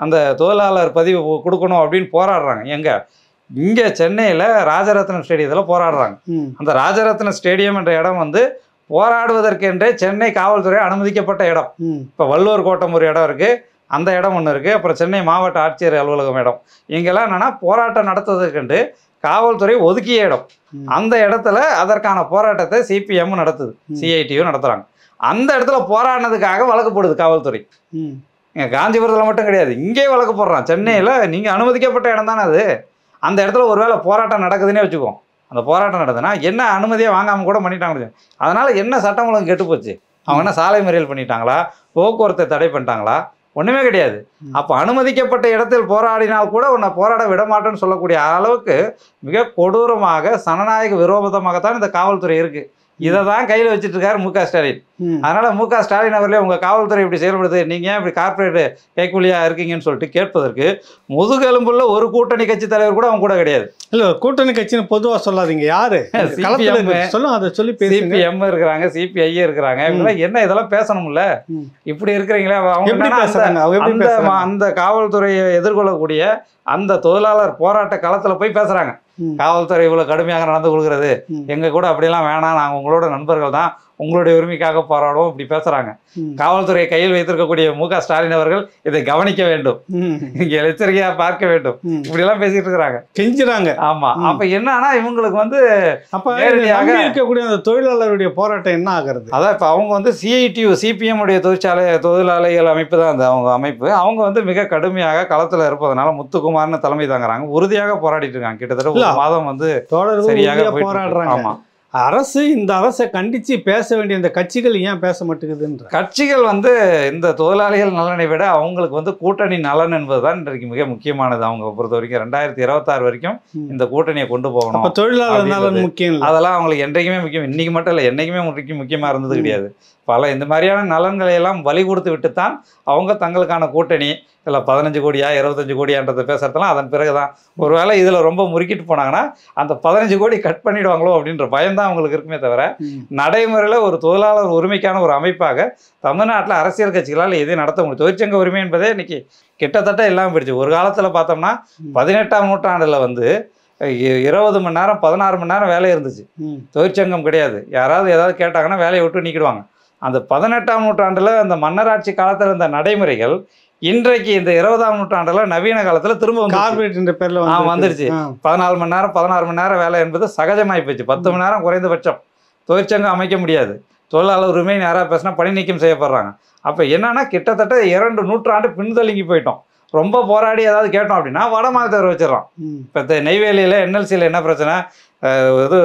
அந்த தொழிலாளர் பதிவு கொடுக்கணும் அப்படின்னு போராடுறாங்க எங்கே இங்கே சென்னையில் ராஜரத்னம் ஸ்டேடியத்தில் போராடுறாங்க ம் அந்த ராஜரத்ன ஸ்டேடியம் என்ற இடம் வந்து போராடுவதற்கென்றே சென்னை காவல்துறை அனுமதிக்கப்பட்ட இடம் ம் இப்போ வள்ளுவர் கோட்டம் ஒரு இடம் இருக்குது அந்த இடம் ஒன்று இருக்குது அப்புறம் சென்னை மாவட்ட ஆட்சியர் அலுவலகம் இடம் இங்கெல்லாம் என்னென்னா போராட்டம் நடத்துவதற்கென்று காவல்துறை ஒதுக்கிய இடம் ம். அந்த இடத்துல அதற்கான போராட்டத்தை சிபிஎம் நடத்துது ம். சிஐடியும் நடத்துகிறாங்க அந்த இடத்துல போராடினதுக்காக வழக்கு போடுது காவல்துறை ம் இங்கே காஞ்சிபுரத்தில் மட்டும் கிடையாது இங்கே வழக்கு போடுறான் சென்னையில் நீங்கள் அனுமதிக்கப்பட்ட இடம் தானே அது அந்த இடத்துல ஒருவேளை போராட்டம் நடக்குதுன்னே வச்சுக்குவோம் அந்த போராட்டம் நடக்குதுன்னா என்ன அனுமதியை வாங்காமல் கூட பண்ணிட்டாங்க அதனால் என்ன சட்டம் ஒழுங்கு கெட்டு போச்சு அவங்க என்ன சாலை மறியல் பண்ணிட்டாங்களா போக்குவரத்தை தடை பண்ணிட்டாங்களா ஒன்றுமே கிடையாது ம். அப்போ அனுமதிக்கப்பட்ட இடத்தில் போராடினால் கூட உன்னை போராட விட மாட்டேன்னு சொல்லக்கூடிய அளவுக்கு மிக கொடூரமாக சனநாயக விரோதமாகத்தான் இந்த காவல்துறை இருக்குது இதை தான் கையில் வச்சுட்டு இருக்காரு மு க ஸ்டாலின் ம் அதனால மு க ஸ்டாலின் அவர்களே உங்க காவல்துறை இப்படி செயல்படுது நீங்க ஏன் இப்படி கார்ப்பரேட் கைக்கூலியா இருக்கீங்கன்னு சொல்லிட்டு கேட்பதற்கு முதுகெலும்புள்ள ஒரு கூட்டணி கட்சி தலைவர் கூட அவங்க கூட கிடையாது இல்ல கூட்டணி கட்சின்னு பொதுவா சொல்லாதீங்க யாரு CPM. களத்துல இருக்கு. சொல்லுங்க அதை சொல்லி பேசுங்க சிபிஎம் இருக்கிறாங்க சிபிஐ இருக்கிறாங்க இவங்கெல்லாம் என்ன இதெல்லாம் பேசணும்ல ம். இப்படி இருக்கிறீங்களா அவங்க எப்படி என்னன்னா அந்த- பேசுறாங்க அவங்க எப்படி அந்த பேசுறாங்க அந்த காவல்துறையை எதிர்கொள்ளக்கூடிய அந்த தொழிலாளர் போராட்ட களத்துல போய் பேசுறாங்க ம். காவல்துறை இவ்வளவு கடுமையாக நடந்து கொள்கிறது ம். எங்க கூட அப்படியெல்லாம் வேணாம் நாங்க உங்களோட நண்பர்கள் தான் உங்களுடைய உரிமைக்காக போராடுவோம் இப்படி பேசுறாங்க ம். காவல்துறை கையில் வைத்திருக்கக்கூடிய மு க ஸ்டாலின் அவர்கள் இதை கவனிக்க வேண்டும் ம். இங்க எச்சரிக்கையா பார்க்க வேண்டும் ம். இப்படி எல்லாம் பேசிட்டு இருக்கிறாங்க கெஞ்சுறாங்க ஆமா ம். அப்ப என்னன்னா இவங்களுக்கு வந்து அப்ப இந்த நேரடியாக- நம்பி இருக்கக்கூடிய அந்த தொழிலாளருடைய போராட்டம் என்ன ஆகுறது அதான் இப்போ அவங்க வந்து சிஐடியு சிபிஎம் உடைய தொழிற்சாலை தொழிலாளிகள் அமைப்பு தான் அந்த அவங்க அமைப்பு அவங்க வந்து மிக கடுமையாக களத்தில் இருப்பதனால முத்துக்குமார்னு தலைமை தாங்குறாங்க உறுதியாக போராடிட்டு இருக்காங்க கிட்டத்தட்ட இல்ல. ஒரு மாதம் வந்து தோழர்கள் சரியாக உறுதியா போயிட்டு இருக்கு. போராடுறாங்க ஆமா அரசு இந்த அரசை கண்டிச்சு பேச வேண்டிய இந்த கட்சிகள் ஏன் பேச மாட்டேங்குதுன்ற கட்சிகள் வந்து இந்த தொழிலாளிகள் நலனை விட அவங்களுக்கு வந்து கூட்டணி நலன் என்பதுதான் இன்றைக்கு மிக முக்கியமானது அவங்க பொறுத்த வரைக்கும் ரெண்டாயிரத்தி இருபத்தாறு வரைக்கும் ம். இந்த கூட்டணியை கொண்டு அப்ப போகணும் தொழிலாளர் நலன் அப்படின்றது. முக்கியம் இல்ல அதெல்லாம் அவங்களுக்கு என்றைக்குமே முக்கியம் இன்னைக்கு மட்டும் இல்லை என்னைக்குமே முக்கியம் முக்கியமாக இருந்தது ம். கிடையாது பல இந்த மாதிரியான நலன்களை எல்லாம் வழி கொடுத்து விட்டு தான் அவங்க தங்களுக்கான கூட்டணி இல்லை பதினஞ்சு கோடியா இருபத்தஞ்சு கோடியான்றதை பேசுறதெல்லாம் அதன் பிறகு தான் ஒருவேளை இதில் ரொம்ப முறுக்கிட்டு போனாங்கன்னா அந்த பதினஞ்சு கோடி கட் பண்ணிடுவாங்களோ அப்படின்ற பயம் தான் அவங்களுக்கு இருக்குமே தவிர ம். நடைமுறையில் ஒரு தொழிலாளர் உரிமைக்கான ஒரு அமைப்பாக தமிழ்நாட்டில் அரசியல் கட்சிகளால் எதையும் நடத்த முடியும் தொழிற்சங்க உரிமை என்பதே இன்னைக்கு கிட்டத்தட்ட இல்லாமல் போயிடுச்சு ஒரு காலத்தில் பார்த்தோம்னா ம். பதினெட்டாம் நூற்றாண்டில் வந்து இ- இருபது மணி நேரம் பதினாறு மணி நேரம் வேலை இருந்துச்சு ம். தொழிற்சங்கம் கிடையாது யாராவது ஏதாவது கேட்டாங்கன்னா வேலையை விட்டு நீக்கிடுவாங்க அந்த பதினெட்டாம் நூற்றாண்டில் அந்த மன்னராட்சி காலத்தில் இருந்த நடைமுறைகள் இன்றைக்கு இந்த இருபதாம் நூற்றாண்டில் நவீன காலத்தில் திரும்ப வந்து கார்பரேட் என்ற பேர்ல ஆ, வந்து வந்துருச்சு. பதினாலு மணி நேரம் பதினாறு மணி நேரம் வேலை என்பது சகஜமாகி போச்சு பத்து மணி நேரம் குறைந்தபட்சம் தொழிற்சங்கம் அமைக்க முடியாது தொழிலாளர் உரிமை யாராவது பேசினா பணி நீக்கம் செய்யப்படுறாங்க அப்போ என்னன்னா கிட்டத்தட்ட இரண்டு நூற்றாண்டு பின்தொடங்கி போயிட்டோம் ரொம்ப போராடி ஏதாவது கேட்டோம் அப்படின்னா வட மாநிலத்தவர் வச்சிடறோம் இப்போ நெய்வேலியில் என்எல்சியில் என்ன பிரச்சனை அஹ் இது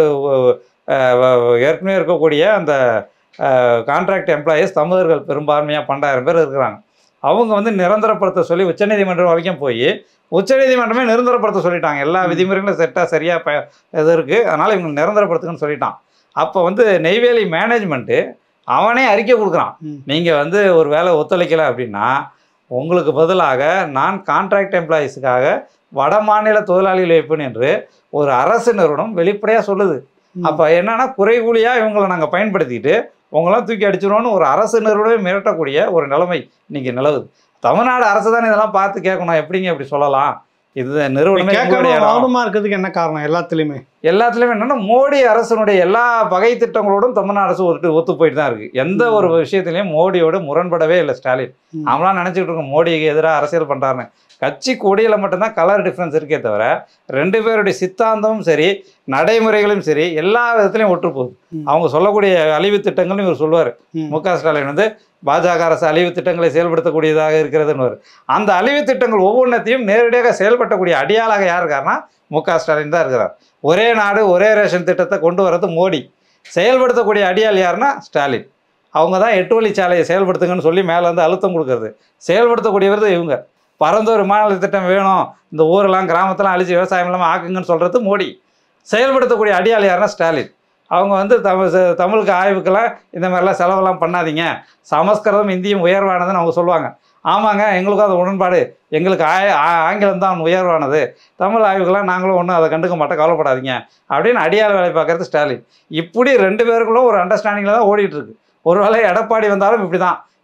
அஹ் ஏற்கனவே இருக்கக்கூடிய அந்த கான்ட்ராக்ட் எம்ப்ளாயீஸ் தமிழர்கள் பெரும்பான்மையாக பன்னெண்டாயிரம் பேர் இருக்கிறாங்க அவங்க வந்து நிரந்தரப்படுத்த சொல்லி உச்சநீதிமன்றம் வரைக்கும் போய் உச்சநீதிமன்றமே நிரந்தரப்படுத்த சொல்லிட்டாங்க எல்லா ம். விதிமுறைகளும் செட்டாக சரியாக ப இது இருக்குது அதனால் இவங்க நிரந்தரப்படுத்துங்கன்னு சொல்லிட்டான் அப்போ வந்து நெய்வேலி மேனேஜ்மெண்ட்டு அவனே அறிக்கை கொடுக்குறான் ம். நீங்கள் வந்து ஒரு வேலை ஒத்துழைக்கலை அப்படின்னா உங்களுக்கு பதிலாக நான் கான்ட்ராக்ட் எம்ப்ளாயீஸுக்காக வட மாநில தொழிலாளிகள் வைப்பேன் என்று ஒரு அரசு நிறுவனம் வெளிப்படையாக சொல்லுது ம். அப்போ என்னன்னா குறைகூலியாக இவங்களை நாங்கள் பயன்படுத்திட்டு உங்களாம் தூக்கி அடிச்சிருவோம்னு ஒரு அரசு நிறுவனமே மிரட்டக்கூடிய ஒரு நிலைமை இன்னைக்கு நிலவுது தமிழ்நாடு அரசு தானே இதெல்லாம் பார்த்து கேட்கணும் எப்படிங்க இப்படி சொல்லலாம் இது நிறுவனமே கேட்காம உங்களுடைய இடம். மௌனமா இருக்கிறதுக்கு என்ன காரணம் எல்லாத்துலயுமே எல்லாத்துலேயுமே என்னன்னா மோடி அரசனுடைய எல்லா வகை திட்டங்களோடும் தமிழ்நாடு அரசு ஒத்து ஒத்து போயிட்டு தான் இருக்கு எந்த ம். ஒரு விஷயத்திலையும் மோடியோடு முரண்படவே இல்லை ஸ்டாலின் ம். அவங்களாம் நினச்சிக்கிட்டு இருக்கோம் மோடிக்கு எதிராக அரசியல் பண்ணுறாருன்னு கட்சி கொடியில் மட்டும்தான் கலர் டிஃப்ரென்ஸ் இருக்கே தவிர ரெண்டு பேருடைய சித்தாந்தமும் சரி நடைமுறைகளும் சரி எல்லா விதத்துலையும் ஒற்று போகுது ம். அவங்க சொல்லக்கூடிய அழிவு திட்டங்களும் இவர் சொல்லுவார் ம். மு க ஸ்டாலின் வந்து பாஜக அரசு அழிவு திட்டங்களை செயல்படுத்தக்கூடியதாக இருக்கிறதுன்னு அந்த அழிவு திட்டங்கள் ஒவ்வொன்றத்தையும் நேரடியாக செயல்படுத்தக்கூடிய அடியாளாக யார் இருக்காருன்னா மு க ஸ்டாலின் தான் இருக்கிறார் ஒரே நாடு ஒரே ரேஷன் திட்டத்தை கொண்டு வர்றது மோடி செயல்படுத்தக்கூடிய அடியாள் யாருன்னா ஸ்டாலின் அவங்க தான் எட்டு வழிச்சாலையை செயல்படுத்துங்கன்னு சொல்லி மேலே வந்து அழுத்தம் கொடுக்கறது செயல்படுத்தக்கூடியவர் இவங்க பரந்தூர் விமான திட்டம் வேணும் இந்த ஊரெல்லாம் கிராமத்தெல்லாம் அழிச்சு விவசாயம் இல்லாமல் ஆக்குங்கன்னு சொல்கிறது மோடி செயல்படுத்தக்கூடிய அடியாள் யாருன்னா ஸ்டாலின் அவங்க வந்து தமிழ் ச- தமிழுக்கு ஆய்வுக்கெல்லாம் இந்த மாதிரிலாம் செலவெல்லாம் பண்ணாதீங்க சமஸ்கிருதம் இந்தியும் உயர்வானதுன்னு அவங்க சொல்லுவாங்க ஆமாங்க எங்களுக்கும் அது உடன்பாடு எங்களுக்கு ஆய ஆ- ஆங்கிலம் தான் உயர்வானது தமிழ் ஆய்வுக்கெல்லாம் நாங்களும் ஒன்றும் அதை கண்டுக்க மாட்டோம் கவலைப்படாதீங்க அப்படின்னு அடியாள் வேலை பார்க்கறது ஸ்டாலின் இப்படி ரெண்டு பேருக்குள்ள ஒரு அண்டர்ஸ்டாண்டிங்கில் தான் ஓடிட்டு இருக்கு ஒருவேளை எடப்பாடி வந்தாலும் இப்படி தான்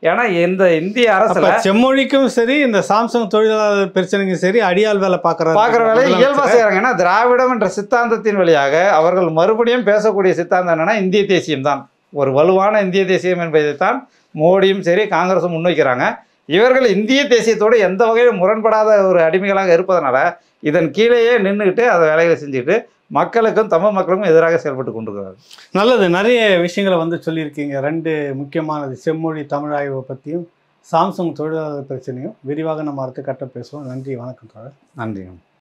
ஏன்னா இந்த இந்திய அப்ப அரசுல செம்மொழிக்கும் சரி இந்த சாம்சங் தொழிலாளர் பிரச்சனைக்கும் சரி அடியால் வேலை பார்க்குற பார்க்குற வேலையை இயல்பா செய்யறாங்க ஏன்னா திராவிடம் என்ற சித்தாந்தத்தின் வழியாக அவர்கள் மறுபடியும் பேசக்கூடிய சித்தாந்தம் என்னன்னா இந்திய தேசியம் தான் ஒரு வலுவான இந்திய தேசியம் என்பதைத்தான் மோடியும் சரி காங்கிரஸும் முன்வைக்கிறாங்க இவர்கள் இந்திய தேசியத்தோடு எந்த வகையிலும் முரண்படாத ஒரு அடிமைகளாக இருப்பதனால இதன் கீழேயே நின்றுக்கிட்டு அதை வேலைகளை செஞ்சுக்கிட்டு மக்களுக்கும் தமிழ் மக்களுக்கும் எதிராக செயல்பட்டு கொண்டிருக்கிறார்கள் நல்லது நிறைய விஷயங்களை வந்து சொல்லியிருக்கீங்க ரெண்டு முக்கியமானது செம்மொழி தமிழ் ஆய்வை பற்றியும் சாம்சங் தொழிலாளர் பிரச்சனையும் விரிவாக நம்ம அடுத்த கட்ட பேசுவோம் நன்றி வணக்கம் தோழர் நன்றி